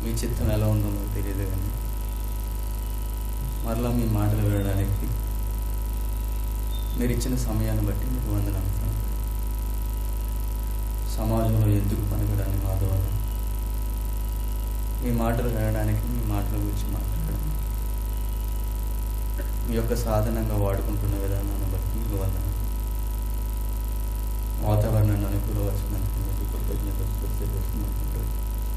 మీ చిత్తం ఎలా ఉందో నాకు తెలియదు కానీ మరలా మీ మాటలు వినడానికి మీరు ఇచ్చిన సమయాన్ని బట్టి మీకు వందనాలు సమాజంలో ఎందుకు పనికిరాని మా ద్వారా మీ మాటలు వినడానికి మీ మాటల గురించి మాట్లాడడం మీ యొక్క సాధనంగా వాడుకుంటున్న విధానాన్ని బట్టి మీకు వందనాలు వాతావరణాన్ని అనుకూలవచ్చినందుకు మీకు కృతజ్ఞతలు తెలియజేసుకుంటున్నాను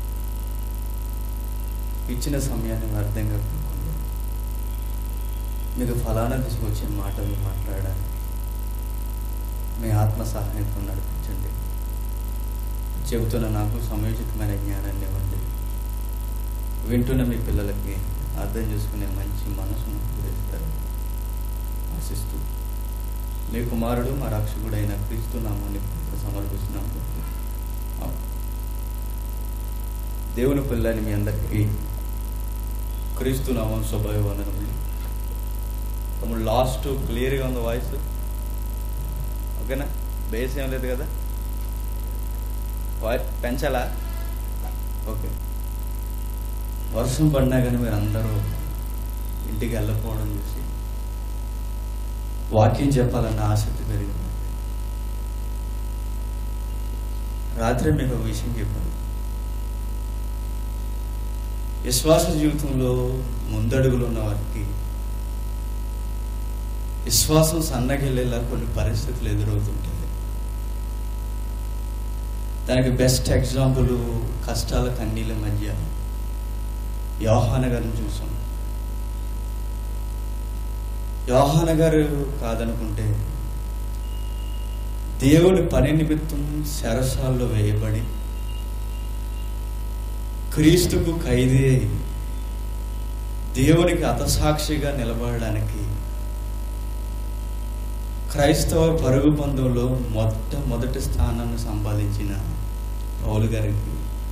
ఇచ్చిన సమయాన్ని వ్యర్థంగా కాకుండా మీకు ఫలానా తీసుకొచ్చే మాటలు మాట్లాడడానికి మీ ఆత్మ సహాయంతో నడిపించండి చెబుతున్న నాకు సమయోచితమైన జ్ఞానాన్ని ఇవ్వండి వింటున్న మీ పిల్లలకి అర్థం చేసుకునే మంచి మనసును కుదిస్తారు ఆశిస్తూ మీ కుమారుడు మా రక్షకుడైన క్రీస్తు నామాన్ని సమర్పిస్తున్నాము ఆమేన్. దేవుని పిల్లని మీ అందరికీ క్రీస్తు నామం శుభాయ వందనములు తమ్ముడు లాస్ట్ క్లియర్గా ఉంది వాయిస్ ఓకేనా బేస్ ఏం లేదు కదా వాయి పెంచాలా ఓకే వర్షం పడినా కానీ మీరు అందరూ ఇంటికి వెళ్ళకపోవడం చూసి వాక్యం చెప్పాలన్న ఆసక్తి పెరిగింది రాత్రి మీకు ఒక విషయం చెప్పాను విశ్వాస జీవితంలో ముందడుగులు ఉన్న వారికి విశ్వాసం సన్నగిల్లేలా కొన్ని పరిస్థితులు ఎదురవుతుంటాయి దానికి బెస్ట్ ఎగ్జాంపుల్ కష్టాల కన్నీళ్ళ మధ్య యోహాన గారిని చూసాం యోహాన గారు కాదనుకుంటే దేవుని పని నిమిత్తం శరసాల్లో వేయబడి క్రీస్తుకు ఖైదీ అయి దేవునికి అతసాక్షిగా నిలబడడానికి క్రైస్తవ పరుగు పందెంలో మొట్ట మొదటి స్థానాన్ని సంపాదించిన పౌలు గారికి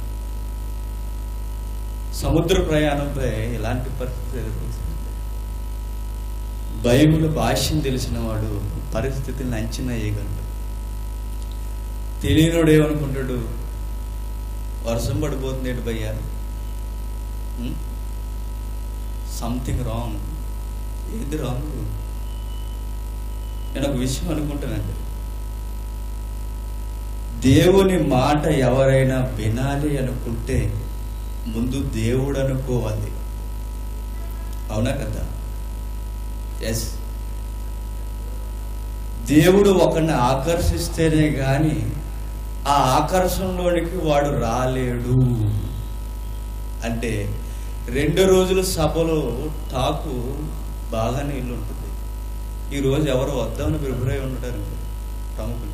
సముద్ర ప్రయాణంపై ఎలాంటి పరిస్థితి ఎదుర్కొంటుంది బైబిల్ భాష్యం తెలిసిన వాడు పరిస్థితిని అంచనా వేయగలడు తెలియనోడు ఏమనుకుంటాడు వర్షం పడిపోతుంది ఏంటి భయ్యా సంథింగ్ రాంగ్ ఏది రాంగ్ నేను ఒక విషయం అనుకుంటానండి దేవుని మాట ఎవరైనా వినాలి అనుకుంటే ముందు దేవుడు అనుకోవాలి అవునా కదా ఎస్ దేవుడు ఒకరిని ఆకర్షిస్తేనే కానీ ఆ ఆకర్షణలోనికి వాడు రాలేడు అంటే రెండు రోజుల సభలో టాకు బాగా నీళ్ళు ఉంటుంది ఈ రోజు ఎవరు వద్దామని ప్రిపేర్ ఉంటారు ప్రముఖులు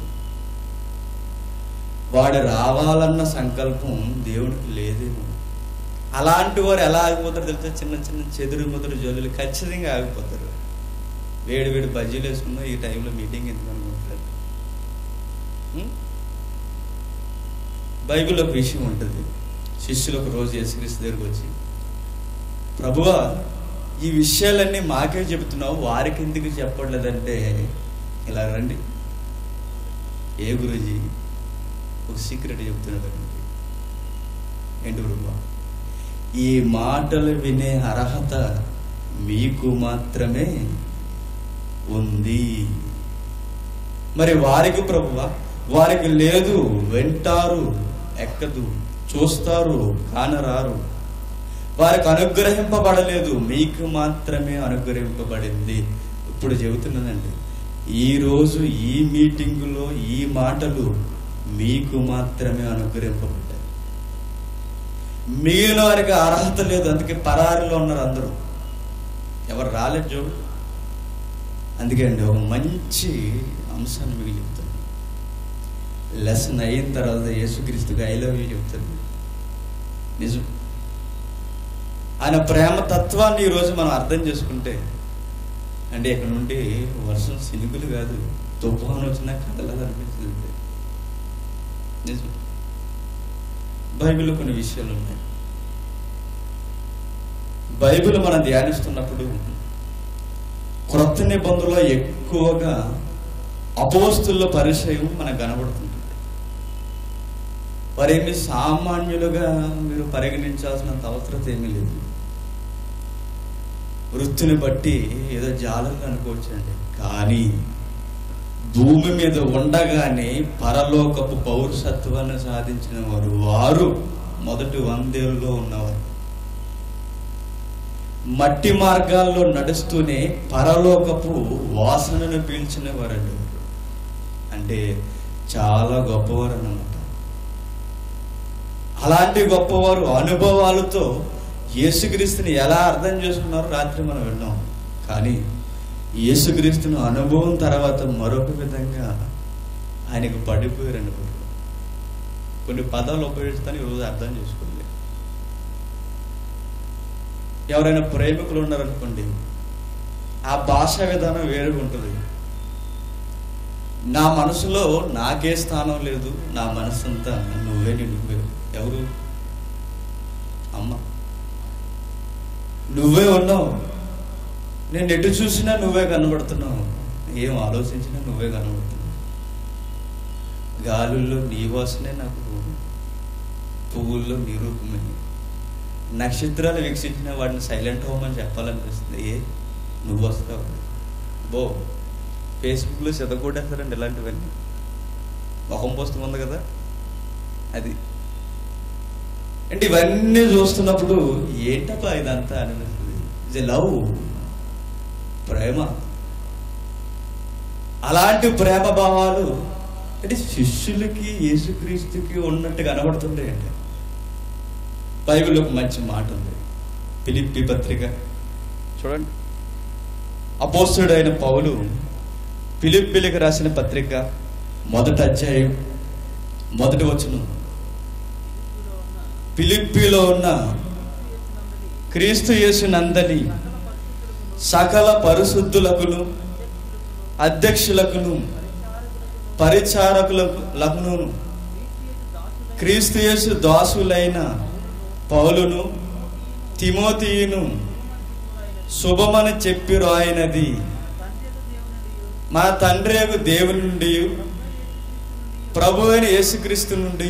వాడు రావాలన్న సంకల్పం దేవుడికి లేదేమో అలాంటి వారు ఎలా ఆగిపోతారు తెలిస్తే చిన్న చిన్న చెదురు ముదురు జల్లులు ఖచ్చితంగా ఆగిపోతారు వేడి వేడి బజ్జీలు వేసుకున్నా ఈ టైంలో మీటింగ్ ఎందుకు అనుకుంటారు ఉం? బైబిల్లో ఒక విషయం ఉంటుంది శిష్యులు ఒక రోజు యేసుక్రీస్తు దగ్గరికి వచ్చి ప్రభువా ఈ విషయాలన్నీ మాకే చెబుతున్నావు వారికి ఎందుకు చెప్పట్లేదంటే ఇలా రండి ఏ గురుజీ ఒక సీక్రెట్ చెప్తున్నాడు ఏంటి ప్రభువా ఈ మాటలు వినే అర్హత మీకు మాత్రమే ఉంది మరి వారికి ప్రభువా వారికి లేదు వింటారు ఎక్కదు చూస్తారు కానరారు వారికి అనుగ్రహింపబడలేదు మీకు మాత్రమే అనుగ్రహింపబడింది ఇప్పుడు చెబుతున్నానండి ఈ రోజు ఈ మీటింగులో ఈ మాటలు మీకు మాత్రమే అనుగ్రహింపబడ్డాయి మిగిలిన వారికి అర్హత లేదు అందుకే పరారిలో ఉన్నారు అందరూ ఎవరు రాలేదు చూడు అందుకే అండి ఒక మంచి అంశాన్ని మీకు చెప్తాను లెసన్ అయిన తర్వాత యేసుక్రీస్తుగా ఐ లవ్ యూ చెప్తాను నిజం ఆయన ప్రేమ తత్వాన్ని ఈరోజు మనం అర్థం చేసుకుంటే అంటే ఇక్కడ నుండి వర్షం సినుగులు కాదు తుఫాను వచ్చినా కథలా అనిపిస్తుంది నిజం బైబిల్లో కొన్ని విషయాలు ఉన్నాయి బైబిల్ మనం ధ్యానిస్తున్నప్పుడు క్రొత్త నిబంధనలో ఎక్కువగా అపోస్తుల పరిచయం మనకు కనబడుతుంది వారేమి సామాన్యులుగా మీరు పరిగణించాల్సినంత అవసరం ఏమీ లేదు వృత్తిని బట్టి ఏదో జాలంగా అనుకోవచ్చండి కానీ భూమి మీద ఉండగానే పరలోకపు పౌరసత్వాన్ని సాధించిన వారు వారు మొదటి వందేళ్ళలో ఉన్నవారు మట్టి మార్గాల్లో నడుస్తూనే పరలోకపు వాసనను పీల్చిన వారండి వారు. అంటే చాలా గొప్పవారు అన్నమాట అలాంటి గొప్పవారు అనుభవాలతో యేసుక్రీస్తుని ఎలా అర్థం చేసుకున్నారో రాత్రి మనం విన్నాం కానీ యేసుక్రీస్తుని అనుభవం తర్వాత మరొక విధంగా ఆయనకు పడిపోయారండి వారు. కొన్ని పదాలు ఉపయోగిస్తాను ఈరోజు అర్థం చేసుకోండి ఎవరైనా ప్రేమికులు ఉన్నారనుకోండి ఆ భాషా విధానం వేరుగా ఉంటుంది నా మనసులో నాకే స్థానం లేదు నా మనసు అంతా నువ్వే నిండిపోయావు ఎవరు అమ్మ నువ్వే ఉన్నావు నేను ఎటు చూసినా నువ్వే కనబడుతున్నావు ఏం ఆలోచించినా నువ్వే కనబడుతున్నావు గాలుల్లో నీ వాసనే నాకు పువ్వుల్లో నీ రూపమే నక్షత్రాలు వీక్షించిన వాడిని సైలెంట్ హోమని చెప్పాలనిపిస్తుంది ఏ నువ్వు వస్తావు బో ఫేస్బుక్లో చెదగొట్టేస్తారండి ఇలాంటివన్నీ మొహం పోస్ట్ ఉంది కదా అది అంటే ఇవన్నీ చూస్తున్నప్పుడు ఏంటప్పా ఇదంతా అనిపిస్తుంది ఇది లవ్ ప్రేమ అలాంటి ప్రేమ భావాలు అంటే శిష్యులకి యేసుక్రీస్తుకి ఉన్నట్టు కనబడుతుంటాయండి బైబిల్లో ఒక మంచి మాట ఉంది పిలిప్పి పత్రిక చూడండి అపోస్తుడైన పౌలు పిలిప్పిలికి రాసిన పత్రిక మొదటి అధ్యాయం మొదటి వచనం పిలిప్పిలో ఉన్న క్రీస్తు యేసునందని సకల పరిశుద్ధులకును అధ్యక్షులకును పరిచారకులకు లకును క్రీస్తు యేసు దాసులైన పౌలును తిమోతియును శుభమని చెప్పి రాయినది మా తండ్రి యొక్క దేవుని నుండి ప్రభు అయిన యేసుక్రీస్తు నుండి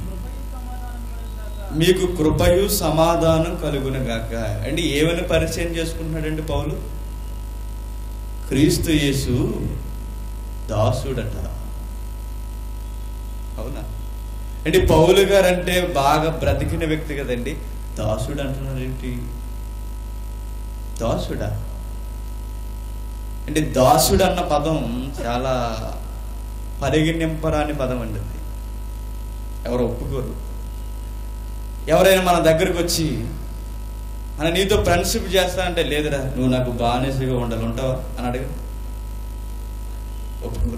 మీకు కృపయు సమాధానం కలుగునగాక అంటే ఏమని పరిచయం చేసుకుంటున్నాడండి పౌలు క్రీస్తు యేసు దాసుడట అవునా అంటే పౌలు గారు అంటే బాగా బ్రతికిన వ్యక్తి కదండి దాసుడు అంటున్నారు ఏంటి దాసుడా అంటే దాసుడు అన్న పదం చాలా పరిగణింపరాని పదం అండి అది ఎవరు ఒప్పుకోరు ఎవరైనా మన దగ్గరకు వచ్చి మన నీతో ఫ్రెండ్షిప్ చేస్తా అంటే లేదురా నువ్వు నాకు బానిసగా ఉండాలి ఉంటావా అని అడగ ఒప్పుకోరు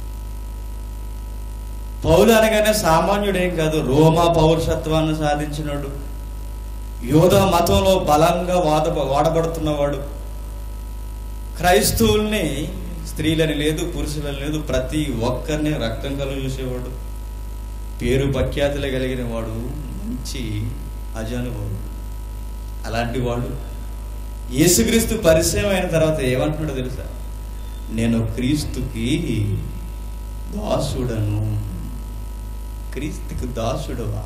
పౌలు అనగానే సామాన్యుడేం కాదు రోమా పౌరుషత్వాన్ని సాధించినాడు యోధ మతంలో బలంగా వాద వాడబడుతున్నవాడు క్రైస్తవుల్ని స్త్రీలని లేదు పురుషులని లేదు ప్రతి ఒక్కరిని రక్తం కలు చూసేవాడు పేరు ప్రఖ్యాతులు కలిగిన వాడు మంచి అజానుభావుడు అలాంటి వాడు యేసుక్రీస్తు పరిచయం అయిన తర్వాత ఏమంటున్నాడో తెలుసా నేను క్రీస్తుకి దాసుడను క్రీస్తుకి దాసుడువా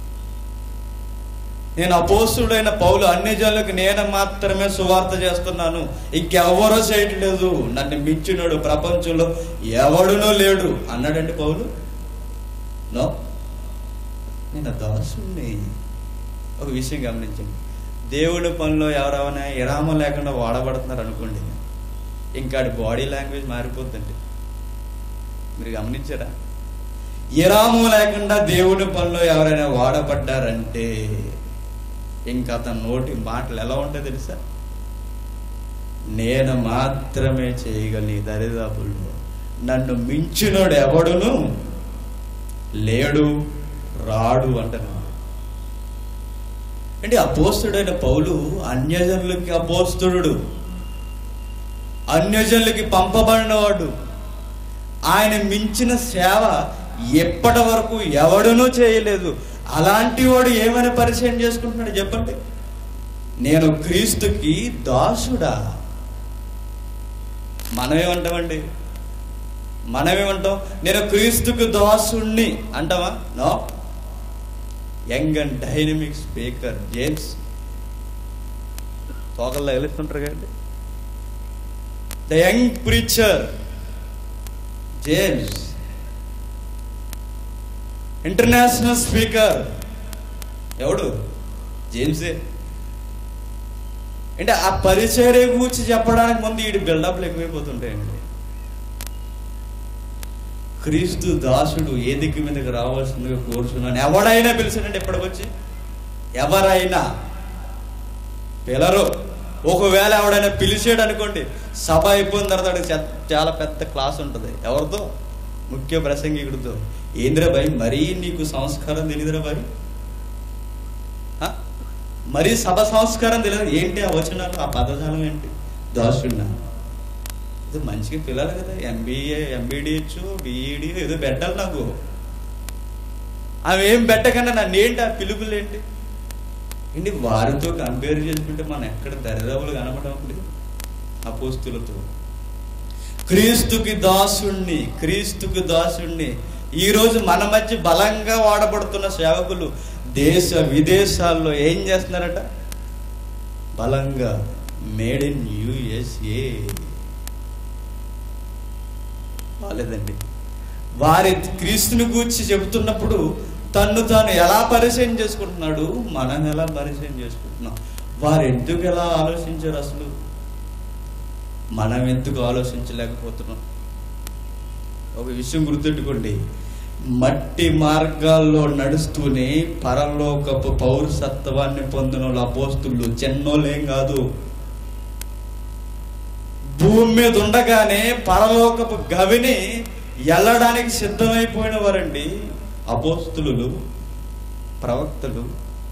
నేను అపోస్తుడైన పౌలు అన్ని జనులకు నేను మాత్రమే సువార్త చేస్తున్నాను ఇంకెవరో చేయట్లేదు నన్ను మించినోడు ప్రపంచంలో ఎవడునో లేడు అన్నాడండి పౌలు నో నేను దాసుని ఒక విషయం గమనించండి దేవుడి పనిలో ఎవరెవరైనా విరామం లేకుండా వాడబడుతున్నారు అనుకోండి ఇంకా బాడీ లాంగ్వేజ్ మారిపోద్దండి మీరు గమనించారా విరామం లేకుండా దేవుడి పనిలో ఎవరైనా వాడబడ్డారంటే ఇంకా అతని నోటి మాటలు ఎలా ఉంటాయి తెలుసా నేను మాత్రమే చేయగలి దరిదాపుల్లో నన్ను మించినోడు ఎవడును లేడు రాడు అంటున్నాడు అంటే అపోస్తుడైన పౌలు అన్యజనులకి అపోస్తుడు అన్యజనులకి పంపబడినవాడు ఆయన మించిన సేవ ఎప్పటి వరకు ఎవడునూ చేయలేదు అలాంటి వాడు ఏమైనా పరిచయం చేసుకుంటున్నాడు చెప్పండి నేను క్రీస్తుకి దాసుడా మనమేమంటామండి మనమేమంటాం నేను క్రీస్తుకు దాసుణ్ణి అంటావా no young and dynamic speaker James తోకల్లో వెలుస్తుంటారు కదండి the young preacher James international speaker ఎవడు జేమ్సే అంటే ఆ పరిచర్య గురించి చెప్పడానికి ముందు వీడి బిల్డప్లు ఎక్కువైపోతుంటాయండి క్రీస్తు దాసుడు ఏ దిక్కు మీదకి రావాల్సిందిగా కోరుచున్నాను ఎవడైనా పిలిచాడంటే ఎప్పటికొచ్చి ఎవరైనా పిలరు ఒకవేళ ఎవడైనా పిలిచాడు అనుకోండి సభ అయిపోయిన తర్వాత వాడికి చ- చాలా పెద్ద క్లాస్ ఉంటుంది ఎవరితో ముఖ్య ప్రసంగికుడితో ఏంద్రా భయ్ మరీ నీకు సంస్కారం తెలియదురా భయ్ ఆ? మరీ సభ సంస్కారం తెలియదు ఏంటి ఆ వచనాలు ఆ పదజాలం ఏంటి దాసుడినా ఇది మంచిగా పిల్లలు కదా ఎంబీఏ ఎంబీడిహెచ్ బీఈడి ఏదో పెట్టాలి నాకు అవి ఏం పెట్టకుండా నన్ను ఏంటి ఆ పిలుపులు ఏంటి ఏంటి వారితో కంపేర్ చేసుకుంటే మనం ఎక్కడ దరిదాపులు కనపడలేదు అపోస్తులతో క్రీస్తుకి దాసుణ్ణి క్రీస్తుకి దాసుణ్ణి ఈరోజు మన మధ్య బలంగా వాడబడుతున్న సేవకులు దేశ విదేశాల్లో ఏం చేస్తున్నారట బలంగా మేడ్ ఇన్ యుఎస్ఏ బాలేదండి వారి క్రీస్తుని గూర్చి చెబుతున్నప్పుడు తన్ను తాను ఎలా పరిచయం చేసుకుంటున్నాడు మనం ఎలా పరిచయం చేసుకుంటున్నాం వారు ఎందుకు ఎలా ఆలోచించారు అసలు మనం ఎందుకు ఆలోచించలేకపోతున్నాం ఒక విషయం గుర్తుపెట్టుకోండి మట్టి మార్గాల్లో నడుస్తూనే పరలోకపు పౌరసత్వాన్ని పొందిన వాళ్ళు అపోస్తులు చిన్నోళ్ళేం కాదు భూమి మీద ఉండగానే పరలోకపు గవిని వెళ్ళడానికి సిద్ధమైపోయిన వారండి అపోస్తులు ప్రవక్తలు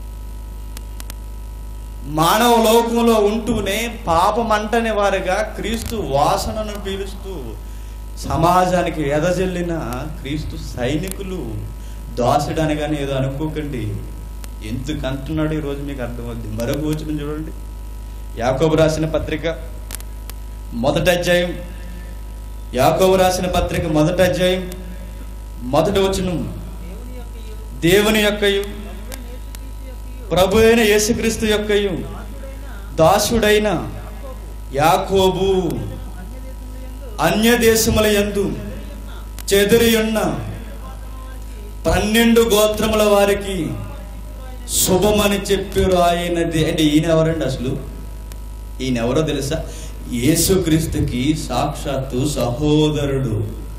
మానవ లోకంలో ఉంటూనే పాపమంటని వారుగా క్రీస్తు వాసనను పీలుస్తూ సమాజానికి ఎదజల్లిన క్రీస్తు సైనికులు దాసుడని కానీ ఏదో అనుకోకండి ఎందుకు అంటున్నాడు ఈరోజు మీకు అర్థమవుద్ది మరొక వచనం చూడండి యాకోబు రాసిన పత్రిక మొదటి అధ్యాయం యాకోబు రాసిన పత్రిక మొదటి అధ్యాయం మొదటి వచనం దేవుని యొక్కయు, దేవుని యొక్కయు ప్రభువైన యేసుక్రీస్తు యొక్కయు, ప్రభు అయిన యేసుక్రీస్తు యొక్కయు దాసుడైన దాసుడైన యాకోబు, యాకోబు అన్య దేశముల యందు అన్య దేశముల యందు చెదిరియున్న చెదిరియున్న వారికి పన్నెండు గోత్రముల వారికి శుభమని చెప్పారు ఆయనది అంటే ఈయన ఎవరండి అసలు ఈయన ఎవరో తెలుసా యేసుక్రీస్తుకి సాక్షాత్తు సహోదరుడు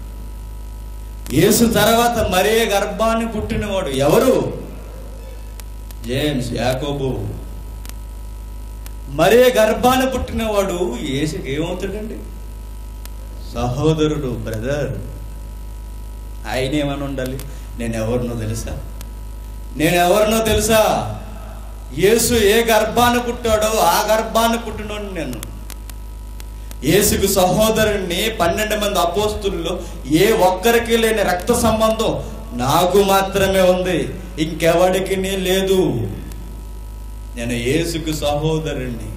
యేసు తర్వాత మరే గర్భాన్ని పుట్టినవాడు ఎవరు జేమ్స్ యాకోబు మరే గర్భాన్ని పుట్టినవాడు యేసు ఏమవుతాడండి సహోదరుడు బ్రదర్ ఆయన ఏమని ఉండాలి నేను ఎవరినో తెలుసా నేను ఎవరినో తెలుసా యేసు ఏ గర్భాన్ని పుట్టాడో ఆ గర్భాన్ని పుట్టినోడు నేను యేసుకు సహోదరుణ్ణి పన్నెండు మంది అపోస్తుల్లో ఏ ఒక్కరికి లేని రక్త సంబంధం నాకు మాత్రమే ఉంది ఇంకెవడికి లేదు నేను యేసుకు సహోదరుణ్ణి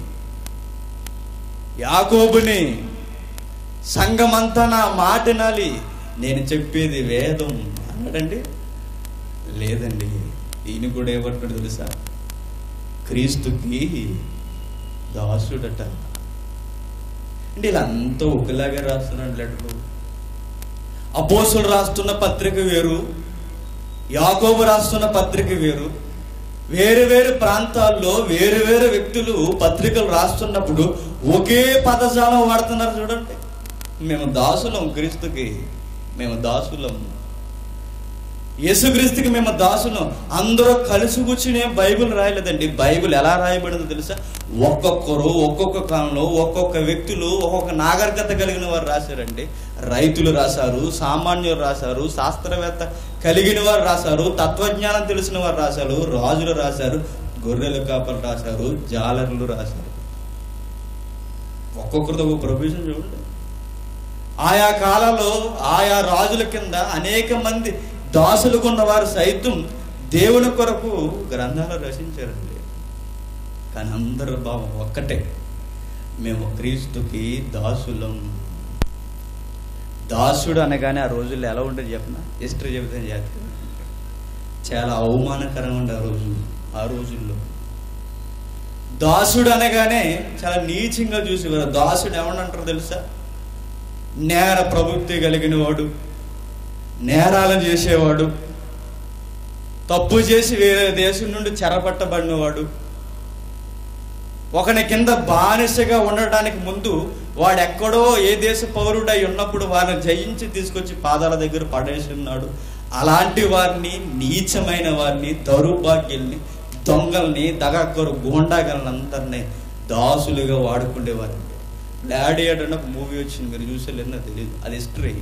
యాకోబుని సంఘమంతా నా మాట వినాలి నేను చెప్పేది వేదం అన్నాడండి లేదండి ఈయన కూడా ఏమంటాడు తెలుసా క్రీస్తుకి దాసుడట అంటే ఇలా అంతా ఒకలాగే రాస్తున్నాడు లెటర్లు అపోసులు రాస్తున్న పత్రిక వేరు యాకోబు రాస్తున్న పత్రిక వేరు వేరు వేరు ప్రాంతాల్లో వేరు వేరు వ్యక్తులు పత్రికలు రాస్తున్నప్పుడు ఒకే పదజాలం వాడుతున్నారు చూడండి మేము దాసులం క్రీస్తుకి మేము దాసులం యేసుక్రీస్తుకి మేము దాసులం అందరూ కలిసి కూర్చుని బైబిల్ రాయలేదండి బైబిల్ ఎలా రాయబడిందో తెలుసా ఒక్కొక్కరు ఒక్కొక్క కాలంలో ఒక్కొక్క వ్యక్తులు ఒక్కొక్క నాగరికత కలిగిన వారు రాశారండి రైతులు రాశారు సామాన్యులు రాశారు శాస్త్రవేత్త కలిగిన వారు రాశారు తత్వజ్ఞానం తెలిసిన వారు రాశారు రాజులు రాశారు గొర్రెల కాపలు రాశారు జాలర్లు రాశారు ఒక్కొక్కరితో ఒక ప్రొఫెషన్ చూడండి ఆయా కాలంలో ఆయా రాజుల కింద అనేక మంది దాసులుగా ఉన్నవారు సైతం దేవుని కొరకు గ్రంథాలు రచించారండి కానీ అందరి భావం ఒక్కటే మేము క్రీస్తుకి దాసులం దాసుడు అనగానే ఆ రోజుల్లో ఎలా ఉండేది చెప్పిన హిస్టరీ చెబితే చేస్తాను చాలా అవమానకరంగా ఉండే ఆ రోజు ఆ రోజుల్లో దాసుడు అనగానే చాలా నీచంగా చూసేవారు దాసుడు ఏమనంటారు తెలుసా నేర ప్రవృత్తి కలిగిన వాడు నేరాలు చేసేవాడు తప్పు చేసి వేరే దేశం నుండి చెరపట్టబడినవాడు ఒకని కింద బానిసగా ఉండడానికి ముందు వాడు ఎక్కడో ఏ దేశ పౌరుడై ఉన్నప్పుడు వారిని జయించి తీసుకొచ్చి పాదాల దగ్గర పడేసి ఉన్నాడు అలాంటి వారిని నీచమైన వారిని దౌర్భాగ్యుల్ని దొంగల్ని దగాకొరు గోండాగల్ని అందరినీ దాసులుగా వాడుకునేవారండి గ్లాడియేటర్ అని ఒక మూవీ వచ్చింది మీరు చూసేలేదు నాకు తెలియదు అది హిస్టరీ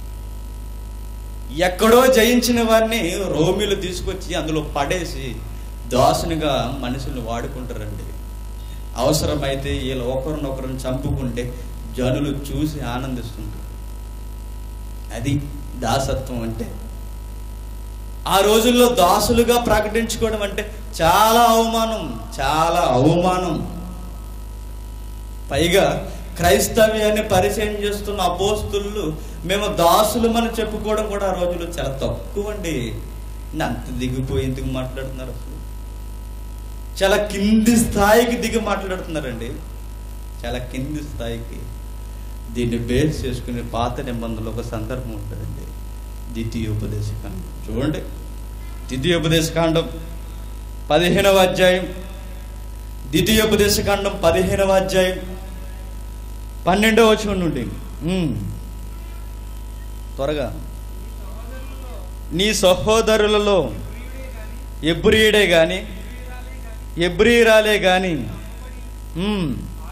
ఎక్కడో జయించిన వారిని రోమిలు తీసుకొచ్చి అందులో పడేసి దాసునిగా మనుషుల్ని వాడుకుంటారండి అవసరమైతే వీళ్ళు ఒకరినొకరిని చంపుకుంటే జనులు చూసి ఆనందిస్తుంటారు అది దాసత్వం అంటే ఆ రోజుల్లో దాసులుగా ప్రకటించుకోవడం అంటే చాలా అవమానం చాలా అవమానం పైగా క్రైస్తవ్యాన్ని పరిచయం చేస్తున్న అపోస్తులు మేము దాసులమని చెప్పుకోవడం కూడా ఆ రోజుల్లో చాలా తక్కువ అండి అంత దిగిపోయి ఎందుకు మాట్లాడుతున్నారు అసలు చాలా కింది స్థాయికి దిగి మాట్లాడుతున్నారండి చాలా కింది స్థాయికి దీన్ని బేస్ చేసుకునే పాత నిబంధనలో ఒక సందర్భం ఉంటుందండి ద్వితీయోపదేశకాండం చూడండి ద్వితీయోపదేశకాండం పదిహేనవ అధ్యాయం ద్వితీయోపదేశకాండం పదిహేనవ అధ్యాయం పన్నెండవ వచనం నుండి ఉమ్. త్వరగా నీ సహోదరులలో ఎబ్రియుడే గాని ఎబ్రియురాలే గాని ఉమ్.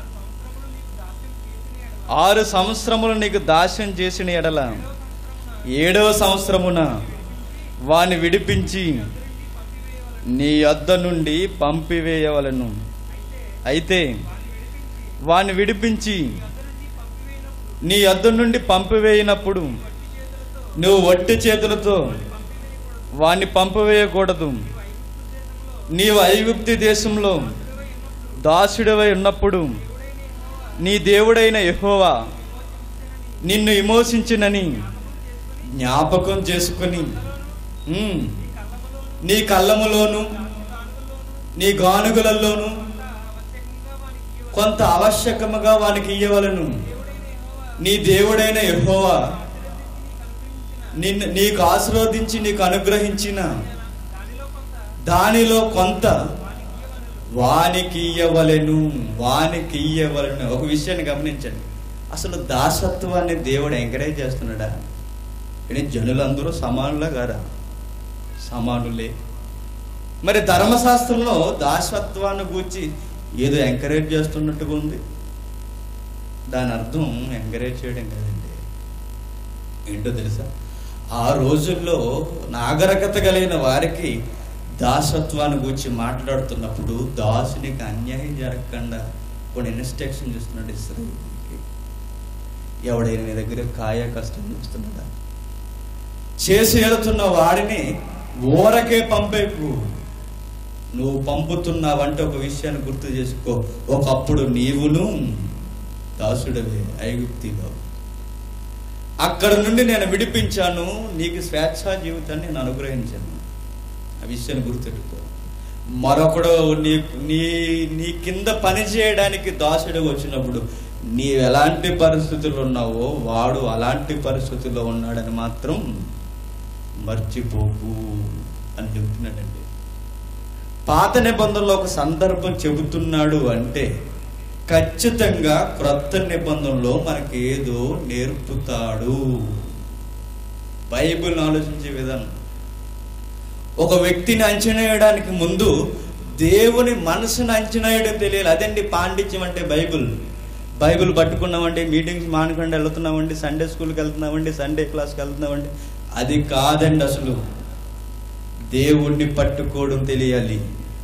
ఆరు సంవత్సరములు నీకు దాస్యం చేసిన ఎడల ఏడవ సంవత్సరమున వాని విడిపించి నీ యొద్ద నుండి పంపివేయవలను అయితే వాని విడిపించి నీ యొద్ద నుండి పంపివేయినప్పుడు నువ్వు వట్టి చేతులతో వాణ్ణి పంపివేయకూడదు నీవు ఐగుప్తి దేశంలో దాసుడివై ఉన్నప్పుడు నీ దేవుడైన యెహోవా నిన్ను విమోచించినని జ్ఞాపకం చేసుకుని ఉమ్, నీ కళ్ళములోను నీ గానుగులలోను కొంత ఆవశ్యకముగా వానికి ఇయ్యవలను నీ దేవుడైన యెహోవా నిన్ను నీకు ఆశీర్వదించి నీకు అనుగ్రహించిన దానిలో కొంత వానికి ఇయ్యవలెను వానికి ఇయ్యవలెను ఒక విషయాన్ని గమనించండి అసలు దాసత్వాన్ని దేవుడు ఎంకరేజ్ చేస్తున్నాడా కానీ జనులందరూ సమానులా గారా సమానులే మరి ధర్మశాస్త్రంలో దాసత్వాన్ని గూర్చి ఏదో ఎంకరేజ్ చేస్తున్నట్టుగా ఉంది దాని అర్థం ఎంకరేజ్ చేయడం కదండి ఏంటో తెలుసా ఆ రోజుల్లో నాగరికత కలిగిన వారికి దాసత్వాన్ని గురించి మాట్లాడుతున్నప్పుడు దాసునికి అన్యాయం జరగకుండా కొన్ని ఇన్స్ట్రక్షన్ చేస్తున్నాడు ఇస్రాయేల్కి ఎవడైనా నీ దగ్గర కాయ కష్టం చేస్తున్నాడా చేసి వెళుతున్న వాడిని ఊరకే పంపేకు నువ్వు పంపుతున్నావంటే ఒక విషయాన్ని గుర్తు చేసుకో ఒకప్పుడు నీవును దాసుడవే ఐగుప్తిలో అక్కడ నుండి నేను విడిపించాను నీకు స్వేచ్ఛా జీవితాన్ని నేను అనుగ్రహించాను ఆ విషయాన్ని గుర్తెట్టుకో మరొకడు నీ నీ నీ కింద పని చేయడానికి దాసుడు వచ్చినప్పుడు నీవు ఎలాంటి పరిస్థితుల్లో ఉన్నావో వాడు అలాంటి పరిస్థితుల్లో ఉన్నాడని మాత్రం మర్చిపోకు అని చెప్తున్నాడండి పాత నిబంధనలో ఒక సందర్భం చెబుతున్నాడు అంటే ఖచ్చితంగా క్రొత్త నిబంధనలో మనకి ఏదో నేర్పుతాడు బైబిల్ ఆలోచించే విధానం ఒక వ్యక్తిని అంచనా వేయడానికి ముందు దేవుని మనసును అంచనా వేయడం తెలియాలి అదండి పాండిత్యం అంటే బైబిల్ బైబిల్ పట్టుకున్నామండి మీటింగ్స్ మానకుండా వెళ్తున్నామండి సండే స్కూల్కి వెళ్తున్నామండి సండే క్లాస్కి వెళ్తున్నామండి అది కాదండి అసలు దేవుణ్ణి పట్టుకోవడం తెలియాలి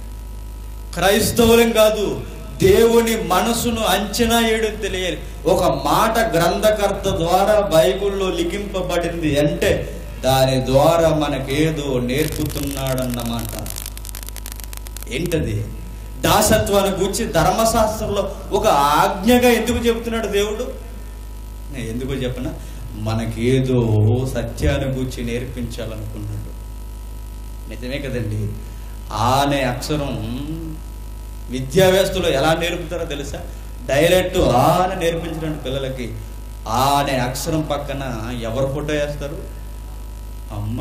క్రైస్తవులం కాదు దేవుని మనసును అంచనా వేయడం తెలియాలి ఒక మాట గ్రంథకర్త ద్వారా బైబిల్లో లిఖింపబడింది అంటే దాని ద్వారా మనకేదో నేర్పుతున్నాడన్నమాట ఏంటది దాసత్వాన్ని గూర్చి ధర్మశాస్త్రంలో ఒక ఆజ్ఞగా ఎందుకు చెబుతున్నాడు దేవుడు నేను ఎందుకో చెప్పనా మనకేదో సత్యాన్ని గూర్చి నేర్పించాలనుకున్నాడు నిజమే కదండి ఆ అనే అక్షరం విద్యా వ్యవస్థలో ఎలా నేర్పుతారో తెలుసా డైరెక్ట్ ఆ అని నేర్పించడానికి పిల్లలకి ఆ అనే అక్షరం పక్కన ఎవరు ఫోటో వేస్తారు అమ్మ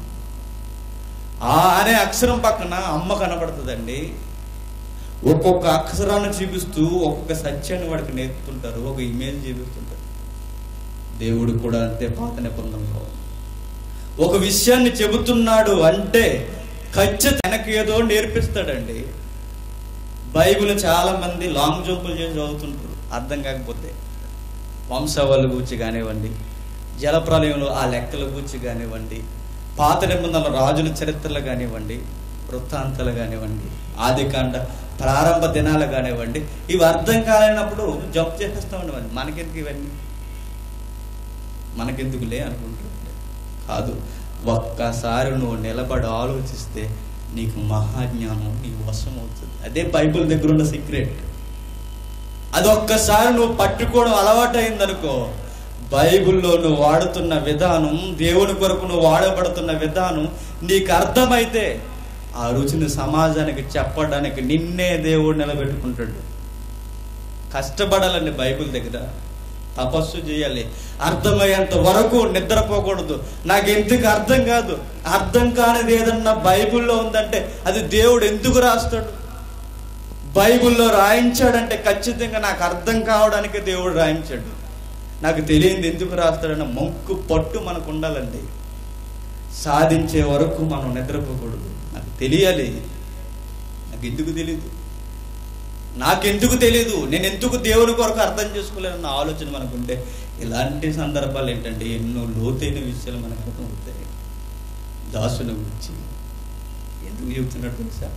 ఆ అనే అక్షరం పక్కన అమ్మ కనబడుతుందండి ఒక్కొక్క అక్షరాన్ని చూపిస్తూ ఒక్కొక్క సత్యాన్ని వాడికి నేర్పుతుంటారు ఒక ఇమేజ్ చూపిస్తుంటారు దేవుడు కూడా అంతే పాత నిబంధనలో ఒక విషయాన్ని చెబుతున్నాడు అంటే ఖచ్చితంగా తనకి ఏదో నేర్పిస్తాడండి బైబిల్ చాలా మంది లాంగ్ జంపులు చేసి చదువుతుంటారు అర్థం కాకపోతే వంశావళి గురించి కానివ్వండి జలప్రలయంలో ఆ లెక్కల గురించి కానివ్వండి పాత నిబంధనల రాజుల చరిత్రలు కానివ్వండి వృత్తాంతాలు కానివ్వండి ఆదికాండ ప్రారంభ దినాలు కానివ్వండి ఇవి అర్థం కాలేనప్పుడు జంప్ చేసేస్తామండి మరి మనకెందుకు ఇవన్నీ మనకెందుకులే అనుకుంటుంటే కాదు ఒక్కసారి నువ్వు నిలబడి ఆలోచిస్తే నీకు మహాజ్ఞానం నీ వశం అవుతుంది అదే బైబిల్ దగ్గర ఉన్న సీక్రెట్ అది ఒక్కసారి నువ్వు పట్టుకోవడం అలవాటు అయిందనుకో బైబిల్లో నువ్వు వాడుతున్న విధానం దేవుని కొరకు నువ్వు వాడబడుతున్న విధానం నీకు అర్థమైతే ఆ రుచిని సమాజానికి చెప్పడానికి నిన్నే దేవుడు నిలబెట్టుకుంటాడు కష్టపడాలండి బైబిల్ దగ్గర తపస్సు చేయాలి అర్థమయ్యేంత వరకు నిద్రపోకూడదు నాకు ఎందుకు అర్థం కాదు అర్థం కానిది ఏదన్నా బైబిల్లో ఉందంటే అది దేవుడు ఎందుకు రాస్తాడు బైబిల్లో రాయించాడంటే ఖచ్చితంగా నాకు అర్థం కావడానికి దేవుడు రాయించాడు నాకు తెలియంది ఎందుకు రాస్తాడన్న మొక్కు పట్టు మనకు ఉండాలండి సాధించే వరకు మనం నిద్రపోకూడదు నాకు తెలియాలి నాకు ఎందుకు తెలియదు నాకెందుకు తెలియదు నేను ఎందుకు దేవుని కొరకు అర్థం చేసుకోలేనన్న ఆలోచన మనకుంటే ఇలాంటి సందర్భాలు ఏంటంటే ఎన్నో లోతైన విషయాలు మనకు అర్థమవుతాయి దాసుని గురించి ఎందుకు చెబుతున్నట్టు తెలుసా